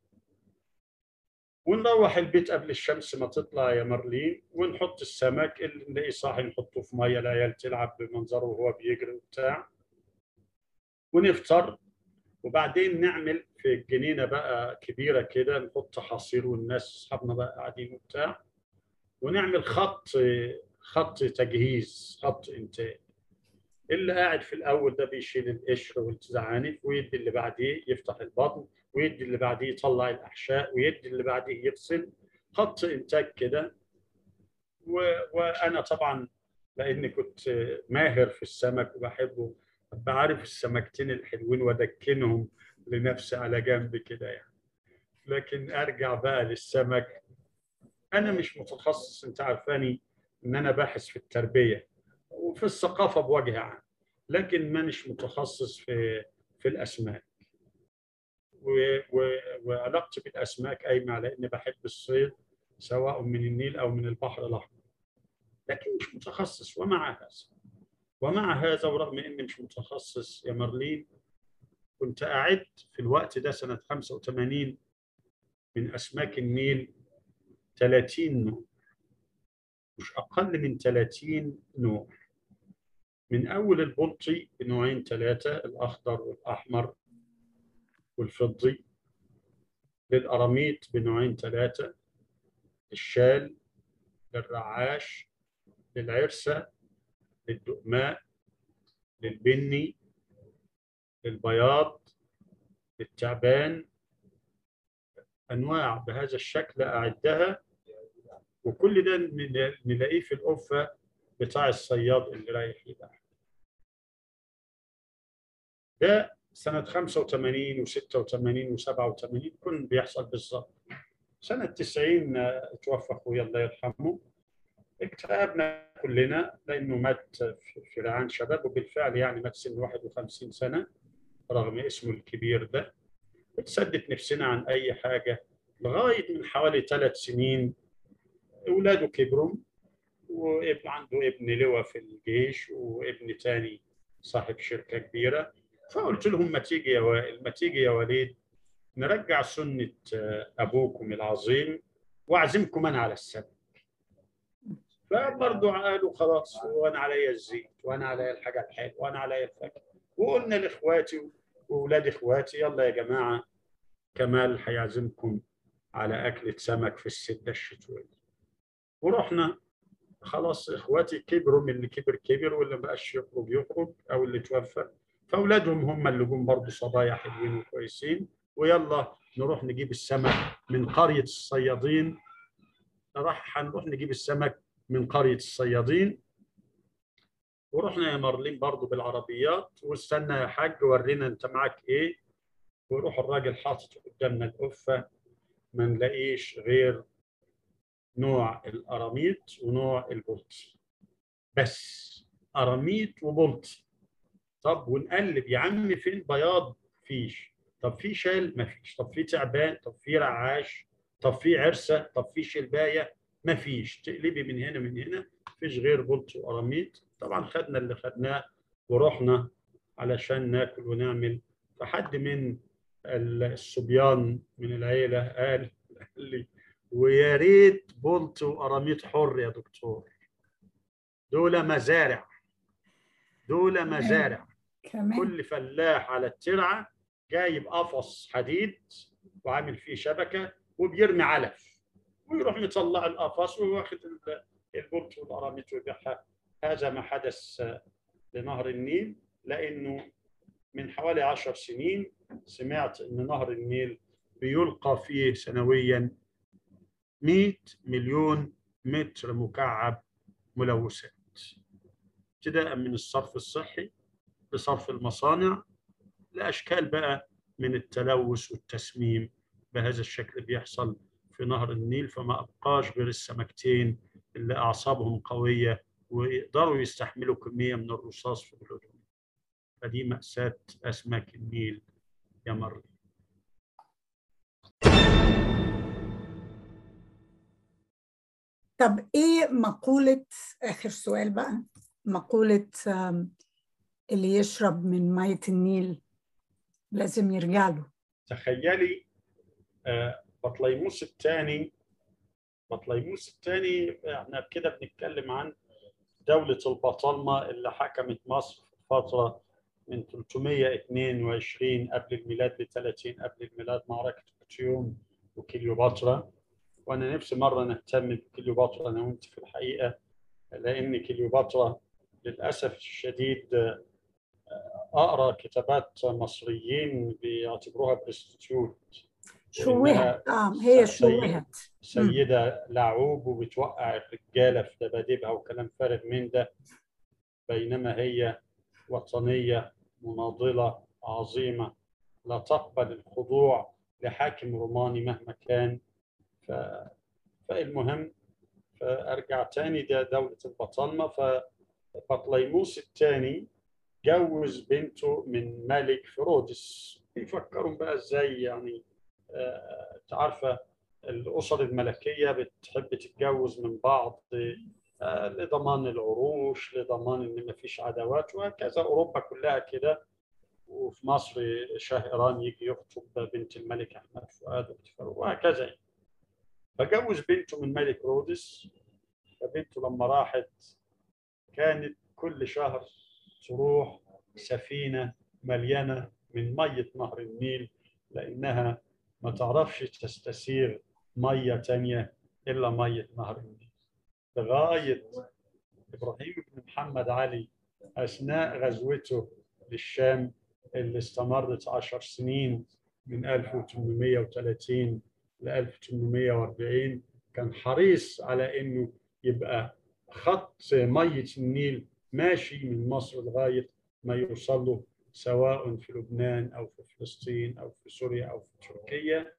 ونروح البيت قبل الشمس ما تطلع يا مارلين ونحط السمك اللي نلاقيه صاحي نحطه في ميه العيال تلعب بمنظره وهو بيجري وبتاع ونفطر وبعدين نعمل في الجنينه بقى كبيره كده نحط حصير والناس اصحابنا بقى قاعدين وبتاع ونعمل خط خط تجهيز خط انتاج اللي قاعد في الاول ده بيشيل القشر والزعانف ويدي اللي بعديه يفتح البطن ويدي اللي بعديه يطلع الاحشاء ويدي اللي بعديه يغسل خط انتاج كده و... وانا طبعا لاني كنت ماهر في السمك وبحبه بعرف السمكتين الحلوين وادكنهم لنفسي على جنب كده يعني لكن ارجع بقى للسمك انا مش متخصص انت عارفاني ان انا باحث في التربيه وفي الثقافه بوجه عام لكن مانيش متخصص في في الاسماك و... و... وعلاقتي بالاسماك قايمه على اني بحب الصيد سواء من النيل او من البحر الاحمر لكن مش متخصص ومع هذا ومع هذا ورغم اني مش متخصص يا مارلين كنت اعد في الوقت ده سنه 85 من اسماك النيل 30 نوع مش اقل من 30 نوع من اول البلطي بنوعين ثلاثه الاخضر والاحمر والفضي للقراميط بنوعين ثلاثه الشال للرعاش للعرسه للدقماء للبني للبياض للتعبان انواع بهذا الشكل اعدها وكل ده نلاقيه في القفه بتاع الصياد اللي رايح يبقى ده سنة 85 و86 و87 كن بيحصل بالظبط سنة 90 توفى أخويا الله يرحمه اكتئبنا كلنا لأنه مات في رعان شباب وبالفعل يعني مات سن 51 سنة رغم اسمه الكبير ده اتسدت نفسنا عن أي حاجة لغاية من حوالي ثلاث سنين أولاده كبروا وابن عنده ابن لواء في الجيش وابن تاني صاحب شركة كبيرة فقلت لهم ما تيجي يا وائل ما تيجي يا وليد نرجع سنة أبوكم العظيم وأعزمكم أنا على السبت فبرضه قالوا خلاص وأنا عليا الزيت وأنا عليا الحاجة الحلوة وأنا عليا الفاكهة وقلنا لإخواتي وأولاد إخواتي يلا يا جماعة كمال هيعزمكم على أكلة سمك في السدة الشتوية ورحنا خلاص إخواتي كبروا من اللي كبر كبر واللي ما بقاش يخرج يخرج أو اللي توفى فاولادهم هم اللي جم برضه صبايا حلوين وكويسين ويلا نروح نجيب السمك من قريه الصيادين راح هنروح نجيب السمك من قريه الصيادين ورحنا يا مارلين برضه بالعربيات واستنى يا حاج ورينا انت معاك ايه ويروح الراجل حاطط قدامنا القفه ما نلاقيش غير نوع القراميط ونوع البلطي بس قراميط وبلطي طب ونقلب يا عم فين بياض فيش طب في شال مفيش طب في تعبان طب في رعاش طب في عرسه طب في شلبايه مفيش تقلبي من هنا من هنا مفيش غير بلط وقراميط طبعا خدنا اللي خدناه ورحنا علشان ناكل ونعمل فحد من الصبيان من العيله قال لي ويا ريت بلط وقراميط حر يا دكتور دول مزارع دول مزارع كمان كل فلاح على الترعه جايب قفص حديد وعامل فيه شبكه وبيرمي علف ويروح مطلع القفص وواخد البلط والقراميط ويبيعها هذا ما حدث لنهر النيل لانه من حوالي عشر سنين سمعت ان نهر النيل بيلقى فيه سنويا 100 مليون متر مكعب ملوثات ابتداء من الصرف الصحي لصرف المصانع لاشكال بقى من التلوث والتسميم بهذا الشكل بيحصل في نهر النيل فما ابقاش غير السمكتين اللي اعصابهم قويه ويقدروا يستحملوا كميه من الرصاص في بلودهم فدي ماساه اسماك النيل يا مرضي طب ايه مقولة اخر سؤال بقى مقولة اللي يشرب من مية النيل لازم يرجع له تخيلي بطليموس الثاني بطليموس الثاني احنا كده بنتكلم عن دولة البطالمة اللي حكمت مصر في فترة من 322 قبل الميلاد ل 30 قبل الميلاد معركة أكتيوم وكليوباترا وأنا نفسي مرة نهتم بكليوباترا أنا وأنت في الحقيقة لأن كليوباترا للأسف الشديد أقرأ كتابات مصريين بيعتبروها برستيتيوت شوهت اه هي شوهت سيدة لعوب وبتوقع الرجالة في دباديبها وكلام فارغ من ده بينما هي وطنية مناضلة عظيمة لا تقبل الخضوع لحاكم روماني مهما كان ف... فالمهم فأرجع تاني ده دولة البطالمة فبطليموس الثاني جوز بنته من ملك فرودس يفكروا بقى ازاي يعني آه عارفه الاسر الملكيه بتحب تتجوز من بعض آه لضمان العروش لضمان ان ما فيش عداوات وهكذا اوروبا كلها كده وفي مصر شاه ايران يجي يخطب بنت الملك احمد فؤاد وهكذا فجوز بنته من ملك رودس فبنته لما راحت كانت كل شهر تروح سفينه مليانه من ميه نهر النيل لانها ما تعرفش تستسيغ ميه تانية الا ميه نهر النيل لغايه ابراهيم بن محمد علي اثناء غزوته للشام اللي استمرت عشر سنين من 1830 ل 1840 كان حريص على انه يبقى خط ميه النيل ماشي من مصر لغايه ما يوصل له سواء في لبنان او في فلسطين او في سوريا او في تركيا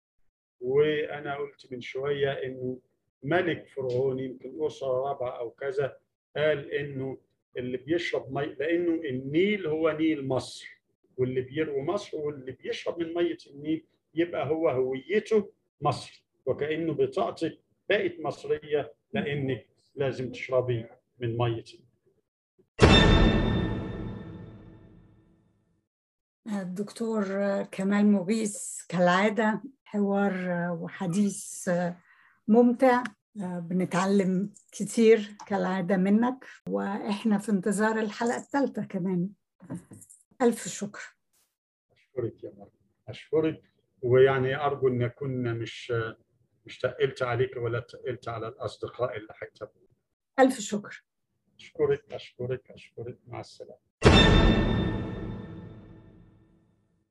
وانا قلت من شويه انه ملك فرعوني يمكن اسره رابعه او كذا قال انه اللي بيشرب مي لانه النيل هو نيل مصر واللي بيروي مصر واللي بيشرب من ميه النيل يبقى هو هويته مصر وكانه بطاقتك بقت مصريه لانك لازم تشربي من ميه النيل الدكتور كمال مغيث كالعادة حوار وحديث ممتع بنتعلم كتير كالعادة منك وإحنا في انتظار الحلقة الثالثة كمان ألف شكر أشكرك يا مرة أشكرك ويعني أرجو أن أكون مش مش تقلت عليك ولا تقلت على الأصدقاء اللي هيتابعوا ألف شكر أشكرك أشكرك أشكرك مع السلامة